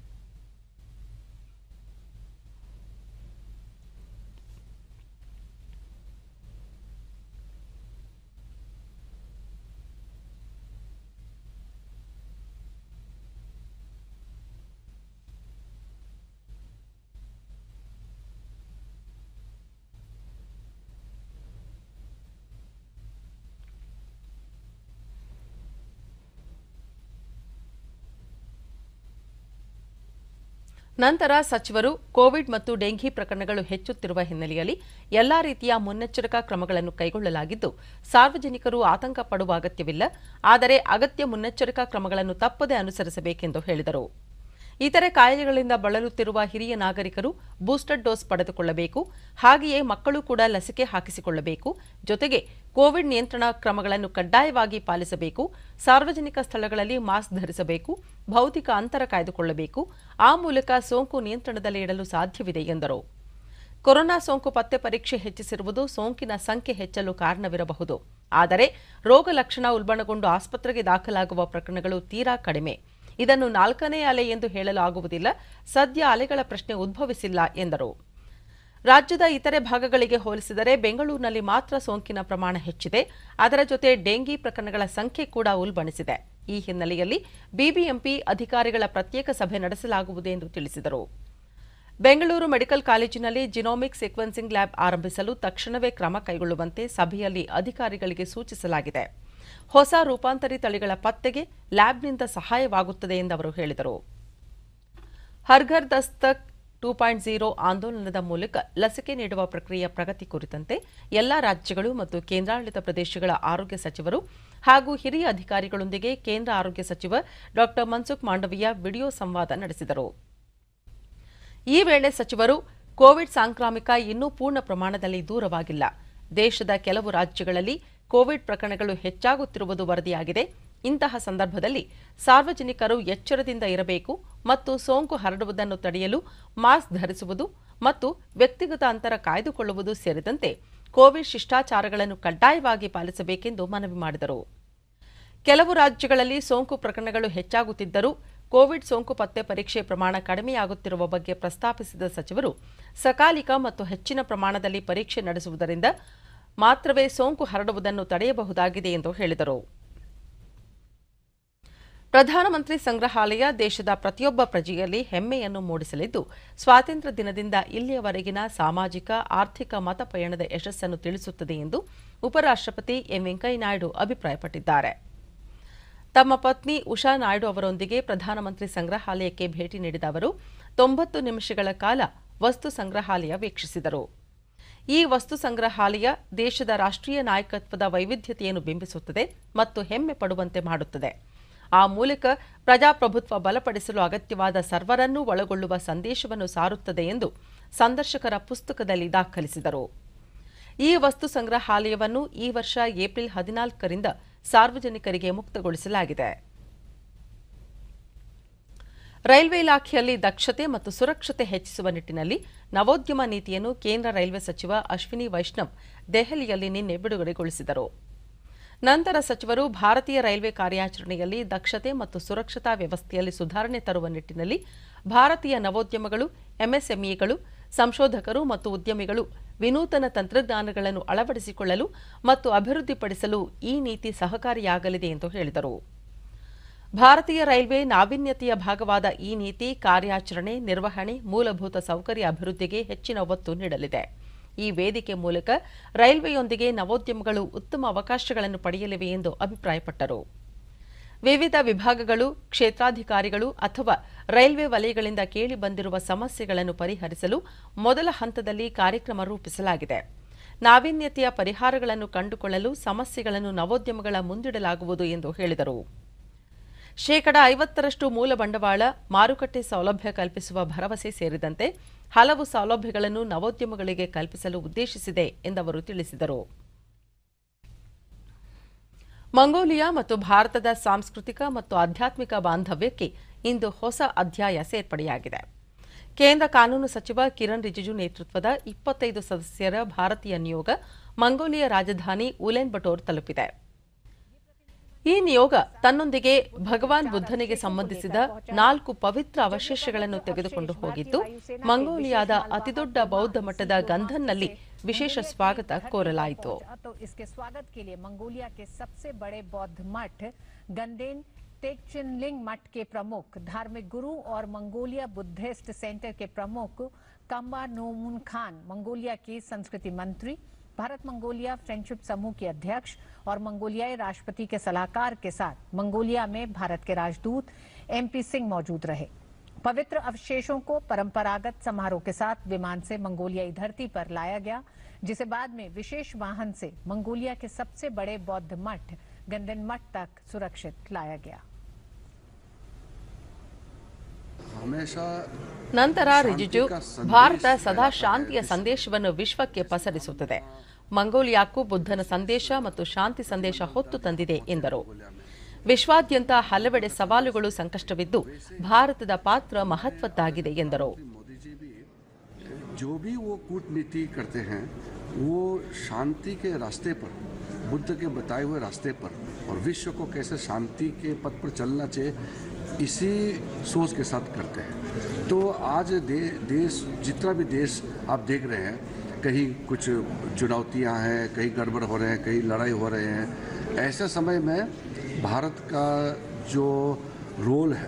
ನಂತರ ಸಚಿವರು ಕೋವಿಡ್ ಮತ್ತು ಡೆಂಘಿ ಪ್ರಕರಣಗಳು ಹೆಚ್ಚುತ್ತಿರುವ ಹಿನ್ನೆಲೆಯಲ್ಲಿ ಎಲ್ಲಾ ರೀತಿಯ ಮುನ್ನೆಚ್ಚರಿಕಾ ಕ್ರಮಗಳನ್ನು ಕೈಗೊಳ್ಳಲಾಗಿದ್ದು ಸಾರ್ವಜನಿಕರು ಆತಂಕ ಪಡುವ ಅಗತ್ಯವಿಲ್ಲ ಆದರೆ ಅಗತ್ಯ ಮುನ್ನೆಚ್ಚರಿಕಾ ಕ್ರಮಗಳನ್ನು ತಪ್ಪದೇ ಅನುಸರಿಸಬೇಕೆಂದು ಹೇಳಿದರು ಇತರೆ ಕಾಯಿಲೆಗಳಿಂದ ಬಳಲುತ್ತಿರುವ ಹಿರಿಯ ನಾಗರಿಕರು ಬೂಸ್ಟರ್ ಡೋಸ್ ಪಡೆದುಕೊಳ್ಳಬೇಕು ಹಾಗೆಯೇ ಮಕ್ಕಳು ಕೂಡ ಲಸಿಕೆ ಹಾಕಿಸಿಕೊಳ್ಳಬೇಕು ಜೊತೆಗೆ ಕೋವಿಡ್ ನಿಯಂತ್ರಣ ಕ್ರಮಗಳನ್ನು ಕಡ್ಡಾಯವಾಗಿ ಪಾಲಿಸಬೇಕು ಸಾರ್ವಜನಿಕ ಸ್ಥಳಗಳಲ್ಲಿ ಮಾಸ್ಕ್ ಧರಿಸಬೇಕು ಭೌತಿಕ ಅಂತರ ಕಾಯ್ದುಕೊಳ್ಳಬೇಕು ಆ ಮೂಲಕ ಸೋಂಕು ನಿಯಂತ್ರಣದಲ್ಲಿ ಇಡಲು ಸಾಧ್ಯವಿದೆ ಎಂದರು ಕೊರೋನಾ ಸೋಂಕು ಪತ್ತೆ ಪರೀಕ್ಷೆ ಹೆಚ್ಚಿಸಿರುವುದು ಸೋಂಕಿನ ಸಂಖ್ಯೆ ಹೆಚ್ಚಲು ಕಾರಣವಿರಬಹುದು ಆದರೆ ರೋಗ ಲಕ್ಷಣ ಉಲ್ಬಣಗೊಂಡು ಆಸ್ಪತ್ರೆಗೆ ದಾಖಲಾಗುವ ಪ್ರಕರಣಗಳು ತೀರಾ ಕಡಿಮೆ ಇದನ್ನು ನಾಲ್ಕನೇ ಅಲೆ ಎಂದು ಹೇಳಲು ಆಗುವುದಿಲ್ಲ ಸದ್ಯ ಅಲೆಗಳ ಪ್ರಶ್ನೆ ಉದ್ಭವಿಸಿಲ್ಲ ಎಂದರು ರಾಜ್ಯದ ಇತರೆ ಭಾಗಗಳಿಗೆ ಹೋಲಿಸಿದರೆ ಬೆಂಗಳೂರಿನಲ್ಲಿ ಮಾತ್ರ ಸೋಂಕಿನ ಪ್ರಮಾಣ ಹೆಚ್ಚಿದೆ ಅದರ ಜೊತೆ ಡೆಂಗಿ ಪ್ರಕರಣಗಳ ಸಂಖ್ಯೆ ಕೂಡ ಉಲ್ಬಣಿಸಿದೆ ಈ ಹಿನ್ನೆಲೆಯಲ್ಲಿ ಬಿಬಿಎಂಪಿ ಅಧಿಕಾರಿಗಳ ಪ್ರತ್ಯೇಕ ಸಭೆ ನಡೆಸಲಾಗುವುದು ಎಂದು ತಿಳಿಸಿದರು ಬೆಂಗಳೂರು ಮೆಡಿಕಲ್ ಕಾಲೇಜಿನಲ್ಲಿ ಜಿನೋಮಿಕ್ ಸೀಕ್ವೆನ್ಸಿಂಗ್ ಲ್ಯಾಬ್ ಆರಂಭಿಸಲು ತಕ್ಷಣವೇ ಕ್ರಮ ಕೈಗೊಳ್ಳುವಂತೆ ಸಭೆಯಲ್ಲಿ ಅಧಿಕಾರಿಗಳಿಗೆ ಸೂಚಿಸಲಾಗಿದೆ ಹೊಸ ರೂಪಾಂತರಿ ತಳಿಗಳ ಪತ್ತೆಗೆ ಲ್ಯಾಬ್ನಿಂದ ಸಹಾಯವಾಗುತ್ತದೆ ಎಂದು ಅವರು ಹೇಳಿದರು ಹರ್ಘರ್ ದಸ್ತಕ್ ಟೂ ಪಾಯಿಂಟ್ ಝೀರೋ ಆಂದೋಲನದ ಮೂಲಕ ಲಸಿಕೆ ನೀಡುವ ಪ್ರಕ್ರಿಯೆಯ ಪ್ರಗತಿ ಕುರಿತಂತೆ ಎಲ್ಲಾ ರಾಜ್ಯಗಳು ಮತ್ತು ಕೇಂದ್ರಾಡಳಿತ ಪ್ರದೇಶಗಳ ಆರೋಗ್ಯ ಸಚಿವರು ಹಾಗೂ ಹಿರಿಯ ಅಧಿಕಾರಿಗಳೊಂದಿಗೆ ಕೇಂದ್ರ ಆರೋಗ್ಯ ಸಚಿವ ಡಾ ಮನ್ಸುಖ್ ಮಾಂಡವೀಯ ವಿಡಿಯೋ ಸಂವಾದ ನಡೆಸಿದರು ಈ ವೇಳೆ ಸಚಿವರು ಕೋವಿಡ್ ಸಾಂಕ್ರಾಮಿಕ ಇನ್ನೂ ಪೂರ್ಣ ಪ್ರಮಾಣದಲ್ಲಿ ದೂರವಾಗಿಲ್ಲ ದೇಶದ ಕೆಲವು ರಾಜ್ಯಗಳಲ್ಲಿ ಕೋವಿಡ್ ಪ್ರಕರಣಗಳು ಹೆಚ್ಚಾಗುತ್ತಿರುವುದು ವರದಿಯಾಗಿದೆ ಇಂತಹ ಸಂದರ್ಭದಲ್ಲಿ ಸಾರ್ವಜನಿಕರು ಎಚ್ಚರದಿಂದ ಇರಬೇಕು ಮತ್ತು ಸೋಂಕು ಹರಡುವುದನ್ನು ತಡೆಯಲು ಮಾಸ್ಕ್ ಧರಿಸುವುದು ಮತ್ತು ವ್ಯಕ್ತಿಗತ ಅಂತರ ಕಾಯ್ದುಕೊಳ್ಳುವುದು ಸೇರಿದಂತೆ ಕೋವಿಡ್ ಶಿಷ್ಟಾಚಾರಗಳನ್ನು ಕಡ್ಡಾಯವಾಗಿ ಪಾಲಿಸಬೇಕೆಂದು ಮನವಿ ಮಾಡಿದರು ಕೆಲವು ರಾಜ್ಯಗಳಲ್ಲಿ ಸೋಂಕು ಪ್ರಕರಣಗಳು ಹೆಚ್ಚಾಗುತ್ತಿದ್ದರೂ ಕೋವಿಡ್ ಸೋಂಕು ಪತ್ತೆ ಪರೀಕ್ಷೆ ಪ್ರಮಾಣ ಕಡಿಮೆಯಾಗುತ್ತಿರುವ ಬಗ್ಗೆ ಪ್ರಸ್ತಾಪಿಸಿದ ಸಚಿವರು ಸಕಾಲಿಕ ಮತ್ತು ಹೆಚ್ಚಿನ ಪ್ರಮಾಣದಲ್ಲಿ ಪರೀಕ್ಷೆ ನಡೆಸುವುದರಿಂದ ಮಾತ್ರವೇ ಸೋಂಕು ಹರಡುವುದನ್ನು ತಡೆಯಬಹುದಾಗಿದೆ ಎಂದು ಹೇಳಿದರು ಪ್ರಧಾನಮಂತ್ರಿ ಸಂಗ್ರಹಾಲಯ ದೇಶದ ಪ್ರತಿಯೊಬ್ಬ ಪ್ರಜೆಯಲ್ಲಿ ಹೆಮ್ಮೆಯನ್ನು ಮೂಡಿಸಲಿದ್ದು ಸ್ವಾತಂತ್ರ್ಯ ದಿನದಿಂದ ಇಲ್ಲಿಯವರೆಗಿನ ಸಾಮಾಜಿಕ ಆರ್ಥಿಕ ಮತ ಪಯಣದ ಯಶಸ್ಸನ್ನು ತಿಳಿಸುತ್ತದೆ ಎಂದು ಉಪರಾಷ್ಟ್ರಪತಿ ಎಂ ವೆಂಕಯ್ಯನಾಯ್ಡು ಅಭಿಪ್ರಾಯಪಟ್ಟಿದ್ದಾರೆ ತಮ್ಮ ಪತ್ನಿ ಉಷಾ ನಾಯ್ಡು ಅವರೊಂದಿಗೆ ಪ್ರಧಾನಮಂತ್ರಿ ಸಂಗ್ರಹಾಲಯಕ್ಕೆ ಭೇಟಿ ನೀಡಿದ ಅವರು ತೊಂಬತ್ತು ನಿಮಿಷಗಳ ಕಾಲ ವಸ್ತು ಸಂಗ್ರಹಾಲಯ ವೀಕ್ಷಿಸಿದರು ಈ ವಸ್ತು ಸಂಗ್ರಹಾಲಯ ದೇಶದ ರಾಷ್ಟ್ರೀಯ ನಾಯಕತ್ವದ ವೈವಿಧ್ಯತೆಯನ್ನು ಬಿಂಬಿಸುತ್ತದೆ ಮತ್ತು ಹೆಮ್ಮೆ ಪಡುವಂತೆ ಮಾಡುತ್ತದೆ ಆ ಮೂಲಕ ಪ್ರಜಾಪ್ರಭುತ್ವ ಬಲಪಡಿಸಲು ಅಗತ್ಯವಾದ ಸರ್ವರನ್ನೂ ಒಳಗೊಳ್ಳುವ ಸಂದೇಶವನ್ನು ಸಾರುತ್ತದೆ ಎಂದು ಸಂದರ್ಶಕರ ಪುಸ್ತಕದಲ್ಲಿ ದಾಖಲಿಸಿದರು ಈ ವಸ್ತು ಸಂಗ್ರಹಾಲಯವನ್ನು ಈ ವರ್ಷ ಏಪ್ರಿಲ್ ಹದಿನಾಲ್ಕರಿಂದ ಸಾರ್ವಜನಿಕರಿಗೆ ಮುಕ್ತಗೊಳಿಸಲಾಗಿದೆ ರೈಲ್ವೆ ಇಲಾಖೆಯಲ್ಲಿ ದಕ್ಷತೆ ಮತ್ತು ಸುರಕ್ಷತೆ ಹೆಚ್ಚಿಸುವ ನಿಟ್ಟಿನಲ್ಲಿ ನವೋದ್ಯಮ ನೀತಿಯನ್ನು ಕೇಂದ್ರ ರೈಲ್ವೆ ಸಚಿವ ಅಶ್ವಿನಿ ವೈಷ್ಣವ್ ದೆಹಲಿಯಲ್ಲಿ ನಿನ್ನೆ ಬಿಡುಗಡೆಗೊಳಿಸಿದರು ನಂತರ ಸಚಿವರು ಭಾರತೀಯ ರೈಲ್ವೆ ಕಾರ್ಯಾಚರಣೆಯಲ್ಲಿ ದಕ್ಷತೆ ಮತ್ತು ಸುರಕ್ಷತಾ ವ್ಯವಸ್ಥೆಯಲ್ಲಿ ಸುಧಾರಣೆ ತರುವ ನಿಟ್ಟಿನಲ್ಲಿ ಭಾರತೀಯ ನವೋದ್ಯಮಗಳು ಎಂಎಸ್ಎಂಇಗಳು ಸಂಶೋಧಕರು ಮತ್ತು ಉದ್ಯಮಿಗಳು ವಿನೂತನ ತಂತ್ರಜ್ಞಾನಗಳನ್ನು ಅಳವಡಿಸಿಕೊಳ್ಳಲು ಮತ್ತು ಅಭಿವೃದ್ಧಿಪಡಿಸಲು ಈ ನೀತಿ ಸಹಕಾರಿಯಾಗಲಿದೆ ಎಂದು ಹೇಳಿದರು ಭಾರತೀಯ ರೈಲ್ವೆ ನಾವೀನ್ಯತೆಯ ಭಾಗವಾದ ಈ ನೀತಿ ಕಾರ್ಯಾಚರಣೆ ನಿರ್ವಹಣೆ ಮೂಲಭೂತ ಸೌಕರ್ಯ ಅಭಿವೃದ್ಧಿಗೆ ಹೆಚ್ಚಿನ ಒತ್ತು ನೀಡಲಿದೆ ಈ ವೇದಿಕೆ ಮೂಲಕ ರೈಲ್ವೆಯೊಂದಿಗೆ ನವೋದ್ಯಮಗಳು ಉತ್ತಮ ಅವಕಾಶಗಳನ್ನು ಪಡೆಯಲಿವೆ ಎಂದು ಅಭಿಪ್ರಾಯಪಟ್ಟರು ವಿವಿಧ ವಿಭಾಗಗಳು ಕ್ಷೇತ್ರಾಧಿಕಾರಿಗಳು ಅಥವಾ ರೈಲ್ವೆ ವಲಯಗಳಿಂದ ಕೇಳಿಬಂದಿರುವ ಸಮಸ್ಯೆಗಳನ್ನು ಪರಿಹರಿಸಲು ಮೊದಲ ಹಂತದಲ್ಲಿ ಕಾರ್ಯಕ್ರಮ ರೂಪಿಸಲಾಗಿದೆ ನಾವೀನ್ಯತೆಯ ಪರಿಹಾರಗಳನ್ನು ಕಂಡುಕೊಳ್ಳಲು ಸಮಸ್ಯೆಗಳನ್ನು ನವೋದ್ಯಮಗಳ ಮುಂದಿಡಲಾಗುವುದು ಎಂದು ಹೇಳಿದರು ಶೇಕಡ ಐವತ್ತರಷ್ಟು ಮೂಲ ಬಂಡವಾಳ ಮಾರುಕಟ್ಟೆ ಸೌಲಭ್ಯ ಕಲ್ಪಿಸುವ ಭರವಸೆ ಸೇರಿದಂತೆ ಹಲವು ಸೌಲಭ್ಯಗಳನ್ನು ನವೋದ್ಯಮಗಳಿಗೆ ಕಲ್ಪಿಸಲು ಉದ್ದೇಶಿಸಿದೆ ಎಂದವರು ತಿಳಿಸಿದರು ಮಂಗೋಲಿಯಾ ಮತ್ತು ಭಾರತದ ಸಾಂಸ್ಕೃತಿಕ ಮತ್ತು ಆಧ್ಯಾತ್ಮಿಕ ಬಾಂಧವ್ಯಕ್ಕೆ ಇಂದು ಹೊಸ ಅಧ್ಯಾಯ ಸೇರ್ಪಡೆಯಾಗಿದೆ ಕೇಂದ್ರ ಕಾನೂನು ಸಚಿವ ಕಿರಣ್ ರಿಜಿಜು ನೇತೃತ್ವದ ಇಪ್ಪತ್ತೈದು ಸದಸ್ಯರ ಭಾರತೀಯ ನಿಯೋಗ ಮಂಗೋಲಿಯಾ ರಾಜಧಾನಿ ಉಲೆನ್ ಬಟೋರ್ ತಲುಪಿದೆ ಈ ನಿಯೋಗ ತನ್ನೊಂದಿಗೆ ಭಗವಾನ್ ಬುದ್ಧನಿಗೆ ಸಂಬಂಧಿಸಿದ ನಾಲ್ಕು ಪವಿತ್ರ ಅವಶೇಷಗಳನ್ನು ತೆಗೆದುಕೊಂಡು ಹೋಗಿದ್ದು ಮಂಗೋಲಿಯಾದ ಅತಿದೊಡ್ಡ ಬೌದ್ಧ ಮಠದ ಗಂಧನ್ನಲ್ಲಿ ವಿಶೇಷ ಸ್ವಾಗತ ಕೋರಲಾಯಿತು तो इसके स्वागत के लिए मंगोलिया के सबसे बड़े बौद्ध मठ गंडेन टेकचिनलिंग मठ के प्रमुख धार्मिक गुरु और मंगोलिया बुद्धिस्ट सेंटर के प्रमुख कम्बा नोमुन खान मंगोलिया के संस्कृति मंत्री भारत मंगोलिया फ्रेंडशिप समूह के अध्यक्ष और मंगोलियाई राष्ट्रपति के सलाहकार के साथ मंगोलिया में भारत के राजदूत एमपी सिंह मौजूद रहे पवित्र अवशेषों को परंपरागत समारोह के साथ विमान से मंगोलियाई धरती पर लाया गया जिसे बाद में विशेष वाहन से मंगोलिया के सबसे बड़े बौद्ध मठ गंदन मठ तक सुरक्षित लाया गया हमेशा ನಂತರ ರಿಜಿಜು ಭಾರತ ಸದಾ ಶಾಂತಿಯ ಸಂದೇಶವನ್ನು ವಿಶ್ವಕ್ಕೆ ಪಸರಿಸುತ್ತದೆ ಮಂಗೋಲಿಯಾಕ್ಕೂ ಬುದ್ಧನ ಸಂದೇಶ ಮತ್ತು ಶಾಂತಿ ಸಂದೇಶ ಹೊತ್ತು ತಂದಿದೆ ಎಂದರು ವಿಶ್ವಾದ್ಯಂತ ಹಲವೆಡೆ ಸವಾಲುಗಳು ಸಂಕಷ್ಟವಿದ್ದು ಭಾರತದ ಪಾತ್ರ ಮಹತ್ವದ್ದಾಗಿದೆ ಎಂದರು मोदी जी भी जो भी वो कूटनीति करते हैं वो शांति के रास्ते पर बुद्ध के बताए हुए रास्ते पर और विश्व को कैसे शांति के पथ पर चलना चाहिए इसी सोच के साथ करते हैं तो आज दे, देश जितना भी देश आप देख रहे हैं कहीं कुछ चुनौतियां हैं कहीं गड़बड़ हो रहे हैं कहीं लड़ाई हो रहे हैं ऐसे समय में भारत का जो रोल है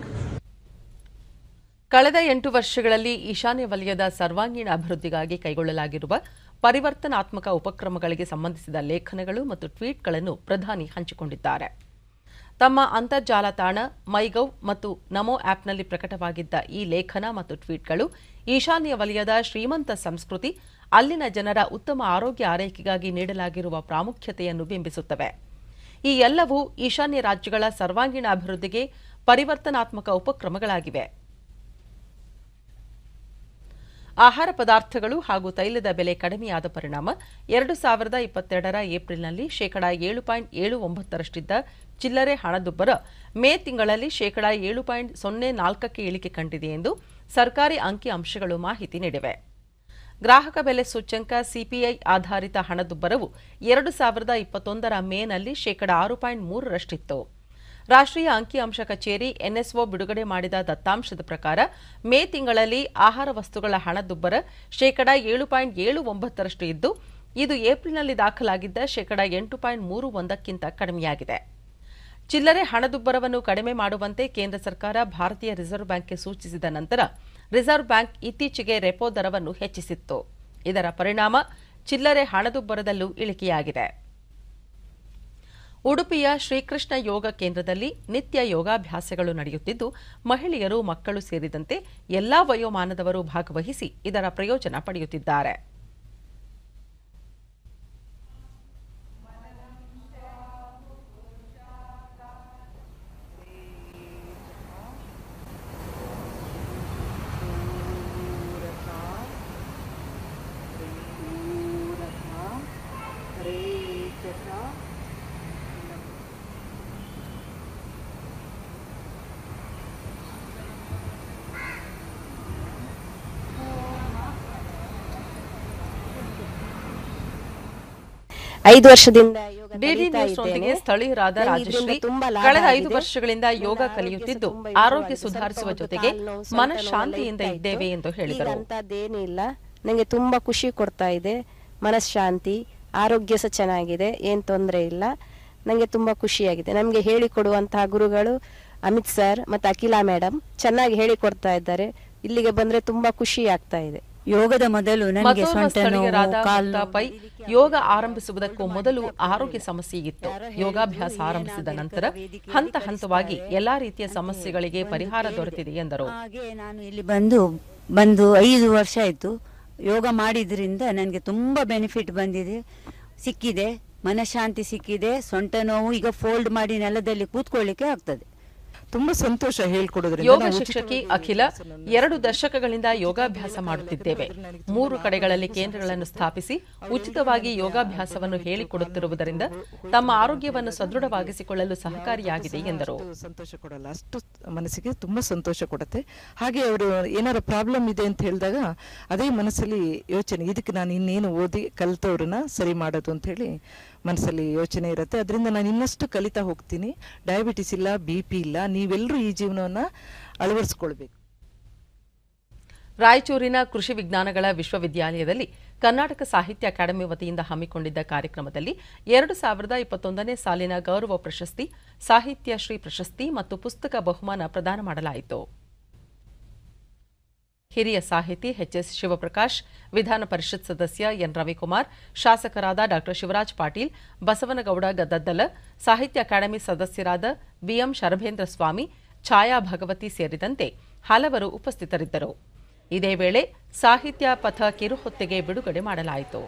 ಕಳೆದ ಎಂಟು ವರ್ಷಗಳಲ್ಲಿ ಈಶಾನ್ಯ ವಲಯದ ಸರ್ವಾಂಗೀಣ ಅಭಿವೃದ್ಧಿಗಾಗಿ ಕೈಗೊಳ್ಳಲಾಗಿರುವ ಪರಿವರ್ತನಾತ್ಮಕ ಉಪಕ್ರಮಗಳಿಗೆ ಸಂಬಂಧಿಸಿದ ಲೇಖನಗಳು ಮತ್ತು ಟ್ವೀಟ್ಗಳನ್ನು ಪ್ರಧಾನಿ ಹಂಚಿಕೊಂಡಿದ್ದಾರೆ ತಮ್ಮ ಅಂತರ್ಜಾಲ ತಾಣ ಮೈಗೌ ಮತ್ತು ನಮೋ ಆಪ್ನಲ್ಲಿ ಪ್ರಕಟವಾಗಿದ್ದ ಈ ಲೇಖನ ಮತ್ತು ಟ್ವೀಟ್ಗಳು ಈಶಾನ್ಯ ವಲಯದ ಶ್ರೀಮಂತ ಸಂಸ್ಕೃತಿ ಅಲ್ಲಿನ ಜನರ ಉತ್ತಮ ಆರೋಗ್ಯ ಆರೈಕೆಗಾಗಿ ನೀಡಲಾಗಿರುವ ಪ್ರಾಮುಖ್ಯತೆಯನ್ನು ಬಿಂಬಿಸುತ್ತವೆ ಈ ಎಲ್ಲವೂ ಈಶಾನ್ಯ ರಾಜ್ಯಗಳ ಸರ್ವಾಂಗೀಣ ಅಭಿವೃದ್ಧಿಗೆ ಪರಿವರ್ತನಾತ್ಮಕ ಉಪಕ್ರಮಗಳಾಗಿವೆ ಆಹಾರ ಪದಾರ್ಥಗಳು ಹಾಗೂ ತೈಲದ ಬೆಲೆ ಕಡಿಮೆಯಾದ ಪರಿಣಾಮ ಎರಡು ಸಾವಿರದ ಇಪ್ಪತ್ತೆರಡರ ಏಪ್ರಿಲ್ನಲ್ಲಿ ಶೇಕಡಾ ಏಳು ಪಾಯಿಂಟ್ ಏಳು ಒಂಬತ್ತರಷ್ಟಿದ್ದ ಚಿಲ್ಲರೆ ಹಣದುಬ್ಬರ ಮೇ ತಿಂಗಳಲ್ಲಿ ಶೇಕಡಾ ಏಳು ಪಾಯಿಂಟ್ ಸೊನ್ನೆ ನಾಲ್ಕಕ್ಕೆ ಇಳಿಕೆ ಕಂಡಿದೆ ಎಂದು ಸರ್ಕಾರಿ ಅಂಕಿಅಂಶಗಳು ಮಾಹಿತಿ ನೀಡಿವೆ ಗ್ರಾಹಕ ಬೆಲೆ ಸೂಚ್ಯಂಕ ಸಿಪಿಐ ಆಧಾರಿತ ಹಣದುಬ್ಬರವು ಎರಡು ಸಾವಿರದ ಇಪ್ಪತ್ತೊಂದರ ಮೇನಲ್ಲಿ ಶೇಕಡಾ ಆರು ಪಾಯಿಂಟ್ ಮೂರರಷ್ಟಿತ್ತು ರಾಷ್ಟ್ರೀಯ ಅಂಕಿಅಂಶ ಕಚೇರಿ ಎನ್ಎಸ್ಒ ಬಿಡುಗಡೆ ಮಾಡಿದ ದತ್ತಾಂಶದ ಪ್ರಕಾರ ಮೇ ತಿಂಗಳಲ್ಲಿ ಆಹಾರ ವಸ್ತುಗಳ ಹಣದುಬ್ಬರ ಶೇಕಡಾ ಏಳು ಪಾಯಿಂಟ್ ಏಳು ಒಂಬತ್ತರಷ್ಟು ಇದ್ದು ಇದು ಏಪ್ರಿಲ್ನಲ್ಲಿ ದಾಖಲಾಗಿದ್ದ ಶೇಕಡಾ ಎಂಟು ಪಾಯಿಂಟ್ ಮೂರು ಒಂದಕ್ಕಿಂತ ಕಡಿಮೆಯಾಗಿದೆ ಚಿಲ್ಲರೆ ಹಣದುಬ್ಬರವನ್ನು ಕಡಿಮೆ ಮಾಡುವಂತೆ ಕೇಂದ್ರ ಸರ್ಕಾರ ಭಾರತೀಯ ರಿಸರ್ವ್ ಬ್ಯಾಂಕ್ಗೆ ಸೂಚಿಸಿದ ನಂತರ ರಿಸರ್ವ್ ಬ್ಯಾಂಕ್ ಇತ್ತೀಚೆಗೆ ರೆಪೋ ದರವನ್ನು ಹೆಚ್ಚಿಸಿತ್ತು ಇದರ ಪರಿಣಾಮ ಚಿಲ್ಲರೆ ಹಣದುಬ್ಬರದಲ್ಲೂ ಇಳಿಕೆಯಾಗಿದೆ ಉಡುಪಿಯ ಶ್ರೀಕೃಷ್ಣ ಯೋಗ ಕೇಂದ್ರದಲ್ಲಿ ನಿತ್ಯ ಯೋಗಾಭ್ಯಾಸಗಳು ನಡೆಯುತ್ತಿದ್ದು ಮಹಿಳೆಯರು ಮಕ್ಕಳು ಸೇರಿದಂತೆ ಎಲ್ಲಾ ವಯೋಮಾನದವರು ಭಾಗವಹಿಸಿ ಇದರ ಪ್ರಯೋಜನ ಪಡೆಯುತ್ತಿದ್ದಾರೆ ಐದು ವರ್ಷದಿಂದ ಯೋಗ ಡಿಡಿ ಕಲಿತಾ ನ್ಯೂಸ್ನೊಂದಿಗೆ ಇದ್ದೇನೆ. ಸ್ಥಳೀಯರಾದ ನನಗೆ ರಾಜಶ್ರೀ ಇದರಿಂದ ತುಂಬಾ ಲಾಭ ಕಳೆದ ಐದು ಆಗಿದೆ. ವರ್ಷಗಳಿಂದ ಯೋಗ ನನ್ನ ಕಲಿಯುತ್ತಿದ್ದು ಆರೋಗ್ಯ ಸ್ವಲ್ಪ ಆರೋಗ್ಯ ಇಂಪ್ರೂವ್ ಸುಧಾರಿಸುವ ಆಗಿದೆ. ಜೊತೆಗೆ ಸ್ವಲ್ಪ ಕಾಲು ನೋವು, ಸೊಂಟ ಮನಃಶಾಂತಿಯಿಂದ ನೋವೆಲ್ಲ ಇರ್ತಾ ಇದ್ದೇವೆ ಇತ್ತು. ಎಂದು ಹೇಳಿದರು ಈಗ ಅಂಥದ್ದೇನಿಲ್ಲ ನನಗೆ ತುಂಬಾ ಖುಷಿ ಕೊಡ್ತಾ ಇದೆ ಮನಃಶಾಂತಿ ಆರೋಗ್ಯ ಸಹ ಚೆನ್ನಾಗಿದೆ ಏನು ತೊಂದರೆ ಇಲ್ಲ ನನಗೆ ತುಂಬಾ ಖುಷಿಯಾಗಿದೆ ನಮಗೆ ಹೇಳಿಕೊಡುವಂತಹ ಗುರುಗಳು ಅಮಿತ್ ಸರ್ ಮತ್ತು ಅಖಿಲಾ ಮೇಡಮ್ ಚೆನ್ನಾಗಿ ಹೇಳಿಕೊಡ್ತಾ ಇದ್ದಾರೆ ಇಲ್ಲಿಗೆ ಬಂದ್ರೆ ತುಂಬಾ ಖುಷಿ ಆಗ್ತಾ ಇದೆ ಯೋಗದ ಮೊದಲು ನನಗೆ ಮತ್ತೋರ್ವ ಸೊಂಟ ಸ್ಥಳೀಯರಾದ ನೋವು ಕಾಲು ಮುಕ್ತಾ ಪೈ ಯೋಗ ಆರಂಭಿಸುವುದಕ್ಕೂ ಮೊದಲು ಆರೋಗ್ಯ ಸಮಸ್ಯೆ ಇತ್ತು ಯೋಗಾಭ್ಯಾಸ ಆರಂಭಿಸಿದ ನಂತರ ಹಂತ ಹಂತವಾಗಿ ಎಲ್ಲಾ ರೀತಿಯ ಸಮಸ್ಯೆಗಳಿಗೆ ಪರಿಹಾರ ದೊರೆತಿದೆ ಎಂದರು ಹಾಗೆ ನಾನು ಇಲ್ಲಿ ಬಂದು ಬಂದು ಐದು ವರ್ಷ ಆಯಿತು ಯೋಗ ಮಾಡಿದ್ರಿಂದ ನನಗೆ ತುಂಬ ಬೆನಿಫಿಟ್ ಬಂದಿದೆ ಸಿಕ್ಕಿದೆ ಮನಃಶಾಂತಿ ಸಿಕ್ಕಿದೆ ಸೊಂಟ ನೋವು ಈಗ ಫೋಲ್ಡ್ ಮಾಡಿ ನೆಲದಲ್ಲಿ ಕೂತ್ಕೊಳ್ಳಿಕ್ಕೆ ಆಗ್ತದೆ ತುಂಬಾ ಸಂತೋಷ ಹೇಳ್ಕೊಡೋದ್ರಿಂದ ಯೋಗ ನಾವು ಶಿಕ್ಷಕಿ ಅಖಿಲ ಎರಡು ದಶಕಗಳಿಂದ ಯೋಗಾಭ್ಯಾಸ ಮಾಡುತ್ತಿದ್ದೇವೆ ಮೂರು ಕಡೆಗಳಲ್ಲಿ ಕೇಂದ್ರಗಳನ್ನು ಸ್ಥಾಪಿಸಿ ಉಚಿತವಾಗಿ ಯೋಗಾಭ್ಯಾಸವನ್ನು ಹೇಳಿಕೊಡುತ್ತಿರುವುದರಿಂದ ತಮ್ಮ ಆರೋಗ್ಯವನ್ನು ಸದೃಢವಾಗಿಸಿಕೊಳ್ಳಲು ಸಹಕಾರಿಯಾಗಿದೆ ಎಂದರು ಸಂತೋಷ ಕೊಡಲ್ಲ ಅಷ್ಟು ಮನಸ್ಸಿಗೆ ತುಂಬಾ ಸಂತೋಷ ಕೊಡುತ್ತೆ ಹಾಗೆ ಅವರು ಏನಾರ ಪ್ರಾಬ್ಲಮ್ ಇದೆ ಅಂತ ಹೇಳಿದಾಗ ಅದೇ ಮನಸ್ಸಲ್ಲಿ ಯೋಚನೆ ಇದಕ್ಕೆ ನಾನು ಇನ್ನೇನು ಓದಿ ಕಲಿತವ್ರನ್ನ ಸರಿ ಮಾಡೋದು ಅಂತ ಹೇಳಿ ಮನಸ್ಸಲ್ಲಿ ಯೋಚನೆ ಇರುತ್ತೆ ಅದರಿಂದ ನಾನು ಇನ್ನಷ್ಟು ಕಲಿತಾ ಹೋಗ್ತೀನಿ ಡಯಾಬಿಟಿಸ್ ಇಲ್ಲ ಬಿ ಪಿ ಇಲ್ಲ ನೀವೆಲ್ಲರೂ ಈ ಜೀವನವನ್ನ ಅಳವಡಿಸ್ಕೊಳ್ಬೇಕು ರಾಯಚೂರಿನ ಕೃಷಿ ವಿಜ್ಞಾನಗಳ ವಿಶ್ವವಿದ್ಯಾಲಯದಲ್ಲಿ ಕರ್ನಾಟಕ ಸಾಹಿತ್ಯ ಅಕಾಡೆಮಿ ವತಿಯಿಂದ ಹಮ್ಮಿಕೊಂಡಿದ್ದ ಕಾರ್ಯಕ್ರಮದಲ್ಲಿ ಎರಡು ಸಾವಿರದ ಇಪ್ಪತ್ತೊಂದನೇ ಸಾಲಿನ ಗೌರವ ಪ್ರಶಸ್ತಿ ಸಾಹಿತ್ಯ ಶ್ರೀ ಪ್ರಶಸ್ತಿ ಮತ್ತು ಪುಸ್ತಕ ಬಹುಮಾನ ಪ್ರದಾನ ಮಾಡಲಾಯಿತು ಹಿರಿಯ ಸಾಹಿತಿ ಎಚ್ಎಸ್ ಶಿವಪ್ರಕಾಶ್ ವಿಧಾನ ಪರಿಷತ್ ಸದಸ್ಯ ಎನ್ ರವಿಕುಮಾರ್ ಶಾಸಕರಾದ ಡಾ ಶಿವರಾಜ್ ಪಾಟೀಲ್ ಬಸವನಗೌಡ ಗದ್ದದ್ದಲ ಸಾಹಿತ್ಯ ಅಕಾಡೆಮಿ ಸದಸ್ಯರಾದ ಬಿಎಂ ಶರಭೇಂದ್ರ ಸ್ವಾಮಿ ಛಾಯಾ ಭಗವತಿ ಸೇರಿದಂತೆ ಹಲವರು ಉಪಸ್ಥಿತರಿದ್ದರು ಇದೇ ವೇಳೆ ಸಾಹಿತ್ಯ ಪಥ ಕಿರುಹೊತ್ತಿಗೆ ಬಿಡುಗಡೆ ಮಾಡಲಾಯಿತು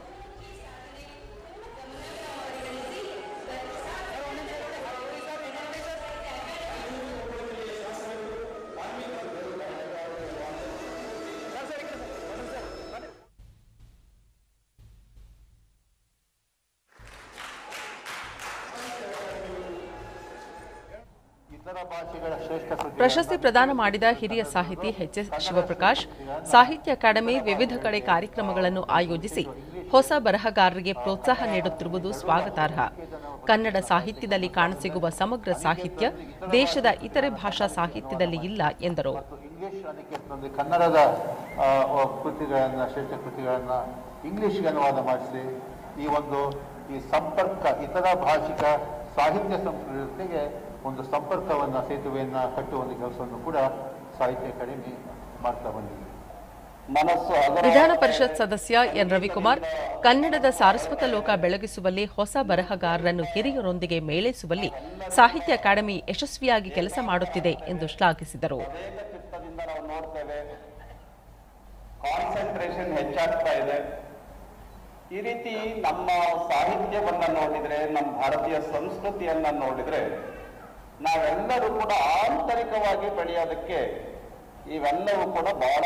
ಪ್ರಶಸ್ತಿ ಪ್ರದಾನ ಮಾಡಿದ ಹಿರಿಯ ಸಾಹಿತಿ ಎಚ್ಎಸ್ ಶಿವಪ್ರಕಾಶ್ ಸಾಹಿತ್ಯ ಅಕಾಡೆಮಿ ವಿವಿಧ ಕಡೆ ಕಾರ್ಯಕ್ರಮಗಳನ್ನು ಆಯೋಜಿಸಿ ಹೊಸ ಬರಹಗಾರರಿಗೆ ಪ್ರೋತ್ಸಾಹ ನೀಡುತ್ತಿರುವುದು ಸ್ವಾಗತಾರ್ಹ ಕನ್ನಡ ಸಾಹಿತ್ಯದಲ್ಲಿ ಕಾಣಸಿಗುವ ಸಮಗ್ರ ಸಾಹಿತ್ಯ ದೇಶದ ಇತರೆ ಭಾಷಾ ಸಾಹಿತ್ಯದಲ್ಲಿ ಇಲ್ಲ ಎಂದರು ಇಂಗ್ಲಿಷ್ ಅದಕ್ಕೆ ಕನ್ನಡದ ಆ, ಕೃತಿಗಳನ್ನು ಶ್ರೇಷ್ಠ ಕೃತಿಗಳನ್ನು ಇಂಗ್ಲಿಷ್ಗೆ ಅನುವಾದ ಮಾಡಿಸಿ ಈ ಒಂದು ಈ ಸಂಪರ್ಕ ಇತರ ಭಾಷಿಕ ಸಾಹಿತ್ಯ ಸಂಸ್ಕೃತಿ ಜೊತೆಗೆ ಒಂದು ಸಂಪರ್ಕವನ್ನು ಸೇತುವೆಯನ್ನು ಕಟ್ಟುವ ಒಂದು ಕೆಲಸವನ್ನು ಕೂಡ ಸಾಹಿತ್ಯ ಅಕಾಡೆಮಿ ಮಾಡ್ತಾ ಬಂದಿದೆ ಮನಸ್ಸು ವಿಧಾನ ಪರಿಷತ್ ಸದಸ್ಯ ಎನ್ ರವಿಕುಮಾರ್ ಕನ್ನಡದ ಸಾರಸ್ವತ ಲೋಕ ಬೆಳಗಿಸುವಲ್ಲಿ ಹೊಸ ಬರಹಗಾರರನ್ನು ಹಿರಿಯರೊಂದಿಗೆ ಮೇಳೈಸುವಲ್ಲಿ ಸಾಹಿತ್ಯ ಅಕಾಡೆಮಿ ಯಶಸ್ವಿಯಾಗಿ ಕೆಲಸ ಮಾಡುತ್ತಿದೆ ಎಂದು ಶ್ಲಾಘಿಸಿದರು ಚಿತ್ತದಿಂದ ನಾವು ನೋಡ್ತೇವೆ ಕಾನ್ಸಂಟ್ರೇಷನ್ ಹೆಚ್ಚಾಗ್ತಾ ಇದೆ ಈ ರೀತಿ ನಮ್ಮ ಸಾಹಿತ್ಯವನ್ನ ನೋಡಿದ್ರೆ ನಮ್ಮ ಭಾರತೀಯ ಸಂಸ್ಕೃತಿಯನ್ನ ನೋಡಿದ್ರೆ ನಾವೆಲ್ಲರೂ ಕೂಡ ಆಂತರಿಕವಾಗಿ ಬೆಳೆಯೋದಕ್ಕೆ ಇವೆಲ್ಲವೂ ಕೂಡ ಬಹಳ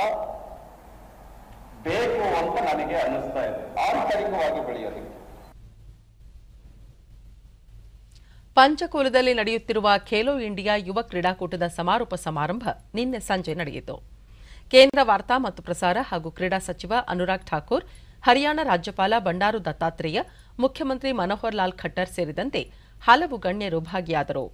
ಬೇಕು ಅಂತ ನನಗೆ ಅನ್ನಿಸ್ತಾ ಇದೆ ಆಂತರಿಕವಾಗಿ ಬೆಳೆಯೋದಕ್ಕೆ ಪಂಚಕೂಲದಲ್ಲಿ ನಡೆಯುತ್ತಿರುವ ಖೇಲೋ ಇಂಡಿಯಾ ಯುವ ಕ್ರೀಡಾಕೂಟದ ಸಮಾರೋಪ ಸಮಾರಂಭ ನಿನ್ನೆ ಸಂಜೆ ನಡೆಯಿತು ಕೇಂದ್ರ ವಾರ್ತಾ ಮತ್ತು ಪ್ರಸಾರ ಹಾಗೂ ಕ್ರೀಡಾ ಸಚಿವ ಅನುರಾಗ್ ಠಾಕೂರ್ ಹರಿಯಾಣ ರಾಜ್ಯಪಾಲ ಬಂಡಾರು ದತ್ತಾತ್ರೇಯ ಮುಖ್ಯಮಂತ್ರಿ ಮನೋಹರ್ ಲಾಲ್ ಖಟ್ಟರ್ ಸೇರಿದಂತೆ ಹಲವು ಗಣ್ಯರು ಭಾಗಿಯಾದರು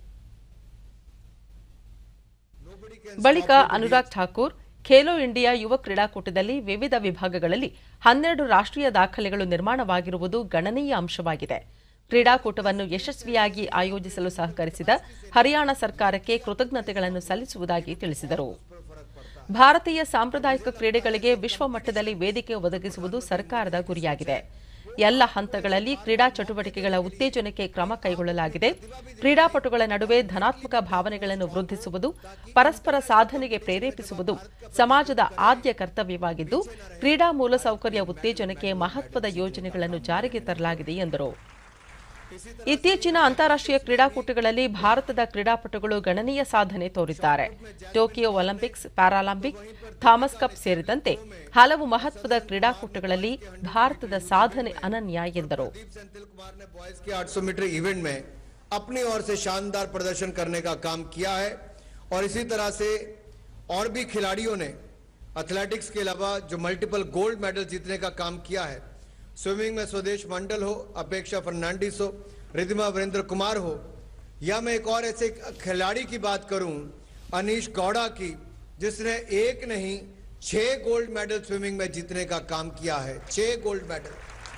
ಬಳಿಕ ಅನುರಾಗ್ ಠಾಕೂರ್ ಖೇಲೋ ಇಂಡಿಯಾ ಯುವ ಕ್ರೀಡಾಕೂಟದಲ್ಲಿ ವಿವಿಧ ವಿಭಾಗಗಳಲ್ಲಿ ಹನ್ನೆರಡು ರಾಷ್ಟ್ರೀಯ ದಾಖಲೆಗಳು ನಿರ್ಮಾಣವಾಗಿರುವುದು ಗಣನೀಯ ಅಂಶವಾಗಿದೆ ಕ್ರೀಡಾಕೂಟವನ್ನು ಯಶಸ್ವಿಯಾಗಿ ಆಯೋಜಿಸಲು ಸಹಕರಿಸಿದ ಹರಿಯಾಣ ಸರ್ಕಾರಕ್ಕೆ ಕೃತಜ್ಞತೆಗಳನ್ನು ಸಲ್ಲಿಸುವುದಾಗಿ ತಿಳಿಸಿದರು ಭಾರತೀಯ ಸಾಂಪ್ರದಾಯಿಕ ಕ್ರೀಡೆಗಳಿಗೆ ವಿಶ್ವ ಮಟ್ಟದಲ್ಲಿ ವೇದಿಕೆ ಒದಗಿಸುವುದು ಸರ್ಕಾರದ ಗುರಿಯಾಗಿದೆ ಎಲ್ಲ ಹಂತಗಳಲ್ಲಿ ಕ್ರೀಡಾ ಚಟುವಟಿಕೆಗಳ ಉತ್ತೇಜನಕ್ಕೆ ಕ್ರಮ ಕೈಗೊಳ್ಳಲಾಗಿದೆ ಕ್ರೀಡಾಪಟುಗಳ ನಡುವೆ ಧನಾತ್ಮಕ ಭಾವನೆಗಳನ್ನು ವೃದ್ಧಿಸುವುದು ಪರಸ್ಪರ ಸಾಧನೆಗೆ ಪ್ರೇರೇಪಿಸುವುದು ಸಮಾಜದ ಆದ್ಯ ಕರ್ತವ್ಯವಾಗಿದ್ದು ಕ್ರೀಡಾ ಮೂಲಸೌಕರ್ಯ ಉತ್ತೇಜನಕ್ಕೆ ಮಹತ್ವದ ಯೋಜನೆಗಳನ್ನು ಜಾರಿಗೆ ತರಲಾಗಿದೆ ಎಂದರು ಇತ್ತೀಚಿನ ಅಂತಾರಾಷ್ಟ್ರೀಯ ಕ್ರೀಡಾಕೂಟಗಳಲ್ಲಿ ಭಾರತದ ಕ್ರೀಡಾಪಟುಗಳು ಗಣನೀಯ ಸಾಧನೆ ತೋರಿದ್ದಾರೆ Tokyo Olympics Paralympic Thomas Cup ಸೇರಿದಂತೆ ಹಲವು ಮಹತ್ವದ ಕ್ರೀಡಾಕೂಟಗಳಲ್ಲಿ ಭಾರತದ ಸಾಧನೆ ಅನನ್ಯ ಎಂದರು बॉयज के 800 मीटर इवेंट में अपनी ओर से शानदार प्रदर्शन करने का काम किया है और इसी तरह से और भी खिलाड़ियों ने एथलेटिक्स के अलावा जो मल्टीपल गोल्ड मेडल जीतने का काम किया है स्विमिंग में स्वदेश मंडल हो अपेक्षा फर्नांडिस हो रिधिमा वीरेंद्र कुमार हो या मैं एक और ऐसे खिलाड़ी की बात करूं अनीश गौड़ा की जिसने एक नहीं छह गोल्ड मेडल स्विमिंग में जीतने का काम किया है छह गोल्ड मेडल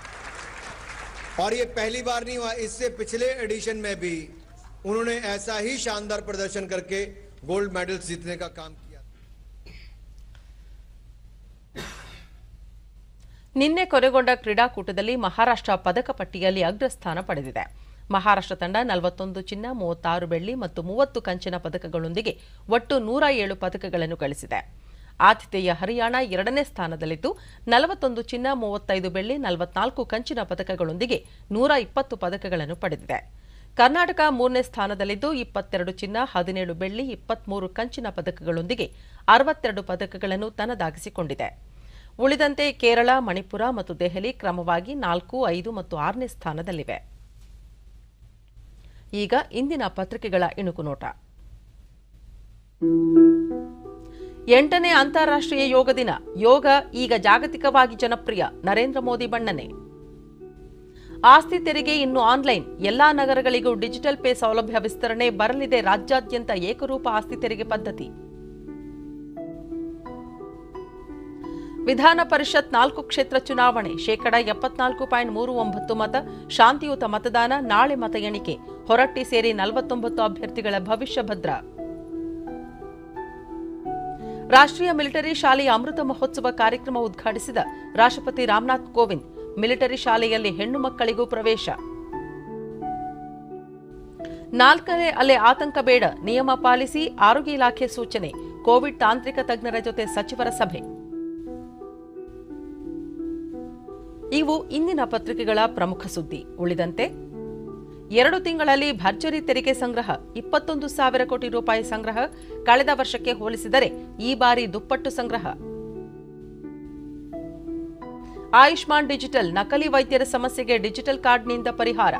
और ये पहली बार नहीं हुआ इससे पिछले एडिशन में भी उन्होंने ऐसा ही शानदार प्रदर्शन करके गोल्ड मेडल्स जीतने का काम किया ನಿನ್ನೆ ಕೊನೆಗೊಂಡ ಕ್ರೀಡಾಕೂಟದಲ್ಲಿ ಮಹಾರಾಷ್ಟ್ರ ಪದಕ ಪಟ್ಟಿಯಲ್ಲಿ ಅಗ್ರಸ್ಥಾನ ಪಡೆದಿದೆ ಮಹಾರಾಷ್ಟ್ರ ತಂಡ ನಲವತ್ತೊಂದು ಚಿನ್ನ ಮೂವತ್ತಾರು ಬೆಳ್ಳಿ ಮತ್ತು ಮೂವತ್ತು ಕಂಚಿನ ಪದಕಗಳೊಂದಿಗೆ ಒಟ್ಟು ನೂರ ಏಳು ಪದಕಗಳನ್ನು ಗಳಿಸಿದೆ ಆತಿಥೇಯ ಹರಿಯಾಣ ಎರಡನೇ ಸ್ಥಾನದಲ್ಲಿದ್ದು ನಲವತ್ತೊಂದು ಚಿನ್ನ ಮೂವತ್ತೈದು ಬೆಳ್ಳಿ ನಲವತ್ನಾಲ್ಕು ಕಂಚಿನ ಪದಕಗಳೊಂದಿಗೆ ನೂರ ಇಪ್ಪತ್ತು ಪದಕಗಳನ್ನು ಪಡೆದಿದೆ ಕರ್ನಾಟಕ ಮೂರನೇ ಸ್ಥಾನದಲ್ಲಿದ್ದು ಇಪ್ಪತ್ತೆರಡು ಚಿನ್ನ ಹದಿನೇಳು ಬೆಳ್ಳಿ ಇಪ್ಪತ್ಮೂರು ಕಂಚಿನ ಪದಕಗಳೊಂದಿಗೆ ಅರವತ್ತೆರಡು ಪದಕಗಳನ್ನು ತನ್ನದಾಗಿಸಿಕೊಂಡಿದೆ ಉಳಿದಂತೆ ಕೇರಳ ಮಣಿಪುರ ಮತ್ತು ದೆಹಲಿ ಕ್ರಮವಾಗಿ ನಾಲ್ಕು ಐದು ಮತ್ತು ಆರನೇ ಸ್ಥಾನದಲ್ಲಿವೆ ಈಗ ಇಂದಿನ ಪತ್ರಿಕೆಗಳ ಇಣುಕು ನೋಟ ಎಂಟನೇ ಅಂತಾರಾಷ್ಟ್ರೀಯ ಯೋಗ ದಿನ ಯೋಗ ಈಗ ಜಾಗತಿಕವಾಗಿ ಜನಪ್ರಿಯ ನರೇಂದ್ರ ಮೋದಿ ಬಣ್ಣನೆ ಆಸ್ತಿ ತೆರಿಗೆ ಇನ್ನು ಆನ್ಲೈನ್ ಎಲ್ಲಾ ನಗರಗಳಿಗೂ ಡಿಜಿಟಲ್ ಪೇ ಸೌಲಭ್ಯ ವಿಸ್ತರಣೆ ಬರಲಿದೆ ರಾಜ್ಯಾದ್ಯಂತ ಏಕರೂಪ ಆಸ್ತಿ ತೆರಿಗೆ ಪದ್ಧತಿ ವಿಧಾನ ಪರಿಷತ್ ನಾಲ್ಕು ಕ್ಷೇತ್ರ ಚುನಾವಣೆ ಶೇಕಡ ಎಪ್ಪತ್ನಾಲ್ಕು ಪಾಯಿಂಟ್ ಮೂರು ಒಂಬತ್ತು ಮತ ಶಾಂತಿಯುತ ಮತದಾನ ನಾಳೆ ಮತ ಎಣಿಕೆ ಹೊರಟ್ಟಿ ಸೇರಿ ನಲವತ್ತೊಂಬತ್ತು ಅಭ್ಯರ್ಥಿಗಳ ಭವಿಷ್ಯ ಭದ್ರ ರಾಷ್ಟ್ರೀಯ ಮಿಲಿಟರಿ ಶಾಲೆಯ ಅಮೃತ ಮಹೋತ್ಸವ ಕಾರ್ಯಕ್ರಮ ಉದ್ಘಾಟಿಸಿದ ರಾಷ್ಟ್ರಪತಿ ರಾಮನಾಥ್ ಕೋವಿಂದ್ ಮಿಲಿಟರಿ ಶಾಲೆಯಲ್ಲಿ ಹೆಣ್ಣು ಮಕ್ಕಳಿಗೂ ಪ್ರವೇಶ ನಾಲ್ಕನೇ ಅಲೆ ಆತಂಕ ಬೇಡ ನಿಯಮ ಪಾಲಿಸಿ ಆರೋಗ್ಯ ಇಲಾಖೆ ಸೂಚನೆ ಕೋವಿಡ್ ತಾಂತ್ರಿಕ ತಜ್ಞರ ಜೊತೆ ಸಚಿವರ ಸಭೆ ಇವು ಇಂದಿನ ಪತ್ರಿಕೆಗಳ ಪ್ರಮುಖ ಸುದ್ದಿ ಉಳಿದಂತೆ ಎರಡು ತಿಂಗಳಲ್ಲಿ ಭರ್ಜರಿ ತೆರಿಗೆ ಸಂಗ್ರಹ ಇಪ್ಪತ್ತೊಂದು ಸಾವಿರ ಕೋಟಿ ರೂಪಾಯಿ ಸಂಗ್ರಹ ಕಳೆದ ವರ್ಷಕ್ಕೆ ಹೋಲಿಸಿದರೆ ಈ ಬಾರಿ ದುಪ್ಪಟ್ಟು ಸಂಗ್ರಹ ಆಯುಷ್ಮಾನ್ ಡಿಜಿಟಲ್ ನಕಲಿ ವೈದ್ಯರ ಸಮಸ್ಯೆಗೆ ಡಿಜಿಟಲ್ ಕಾರ್ಡ್ನಿಂದ ಪರಿಹಾರ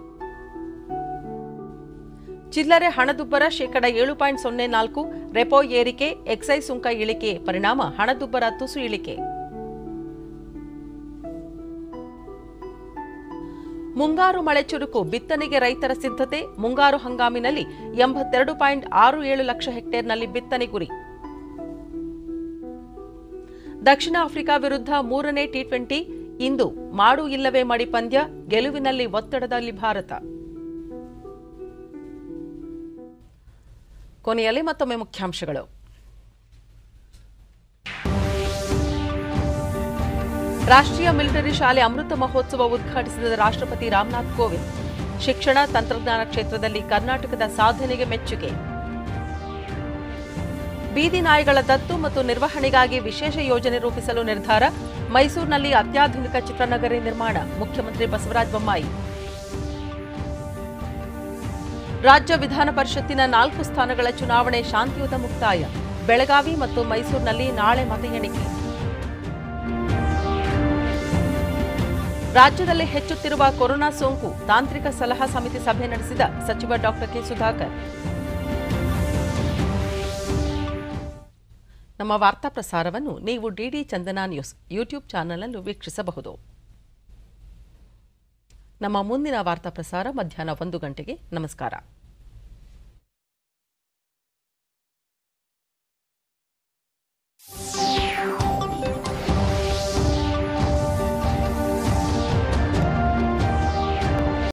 ಚಿಲ್ಲರೆ ಹಣದುಬ್ಬರ ಶೇಕಡ ಏಳು ಪಾಯಿಂಟ್ ಸೊನ್ನೆ ನಾಲ್ಕು ರೆಪೋ ಏರಿಕೆ ಎಕ್ಸೈಸ್ ಸುಂಕ ಇಳಿಕೆ ಪರಿಣಾಮ ಹಣದುಬ್ಬರ ತುಸು ಇಳಿಕೆ ಮುಂಗಾರು ಮಳೆ ಚುರುಕು ಬಿತ್ತನೆಗೆ ರೈತರ ಸಿದ್ಧತೆ ಮುಂಗಾರು ಹಂಗಾಮಿನಲ್ಲಿ ಎಂಬತ್ತೆರಡು ಪಾಯಿಂಟ್ ಆರು ಏಳು ಲಕ್ಷ ಹೆಕ್ಟೇರ್ನಲ್ಲಿ ಬಿತ್ತನೆ ಗುರಿ ದಕ್ಷಿಣ ಆಫ್ರಿಕಾ ವಿರುದ್ಧ ಮೂರನೇ ಟಿ ಟ್ವೆಂಟಿ ಇಂದು ಮಾಡು ಇಲ್ಲವೇ ಮಡಿ ಪಂದ್ಯ ಗೆಲುವಿನಲ್ಲಿ ಒತ್ತಡದಲ್ಲಿ ಭಾರತ ಕೊನೆಯಲ್ಲಿ ಮತ್ತೊಮ್ಮೆ ಮುಖ್ಯಾಂಶಗಳು ರಾಷ್ಟ್ರೀಯ ಮಿಲಿಟರಿ ಶಾಲೆ ಅಮೃತ ಮಹೋತ್ಸವ ಉದ್ಘಾಟಿಸಿದ ರಾಷ್ಟ್ರಪತಿ ರಾಮನಾಥ್ ಕೋವಿಂದ್ ಶಿಕ್ಷಣ ತಂತ್ರಜ್ಞಾನ ಕ್ಷೇತ್ರದಲ್ಲಿ ಕರ್ನಾಟಕದ ಸಾಧನೆಗೆ ಮೆಚ್ಚುಗೆ ಬೀದಿ ನಾಯಿಗಳ ದತ್ತು ಮತ್ತು ನಿರ್ವಹಣೆಗಾಗಿ ವಿಶೇಷ ಯೋಜನೆ ರೂಪಿಸಲು ನಿರ್ಧಾರ ಮೈಸೂರಿನಲ್ಲಿ ಅತ್ಯಾಧುನಿಕ ಚಿತ್ರನಗರಿ ನಿರ್ಮಾಣ ಮುಖ್ಯಮಂತ್ರಿ ಬಸವರಾಜ ಬೊಮ್ಮಾಯಿ ರಾಜ್ಯ ವಿಧಾನ ಪರಿಷತ್ತಿನ ನಾಲ್ಕು ಸ್ಥಾನಗಳ ಚುನಾವಣೆ ಶಾಂತಿಯುತ ಮುಕ್ತಾಯ ಬೆಳಗಾವಿ ಮತ್ತು ಮೈಸೂರಿನಲ್ಲಿ ನಾಳೆ ಮತ ಎಣಿಕೆ ರಾಜ್ಯದಲ್ಲಿ ಹೆಚ್ಚುತ್ತಿರುವ ಕೊರೋನಾ ಸೋಂಕು ತಾಂತ್ರಿಕ ಸಲಹಾ ಸಮಿತಿ ಸಭೆ ನಡೆಸಿದ ಸಚಿವ ಡಾಕ್ಟರ್ ಕೆ ಸುಧಾಕರ್ ನಮ್ಮ ವಾರ್ತಾ ಪ್ರಸಾರವನ್ನು ನೀವು ಡಿಡಿ ಚಂದನ ನ್ಯೂಸ್ ಯೂಟ್ಯೂಬ್ ಚಾನೆಲ್ನಲ್ಲೂ ವೀಕ್ಷಿಸಬಹುದು ನಮ್ಮ ಮುಂದಿನ ವಾರ್ತಾ ಪ್ರಸಾರ ಮಧ್ಯಾಹ್ನ ಒಂದು ಗಂಟೆಗೆ ನಮಸ್ಕಾರ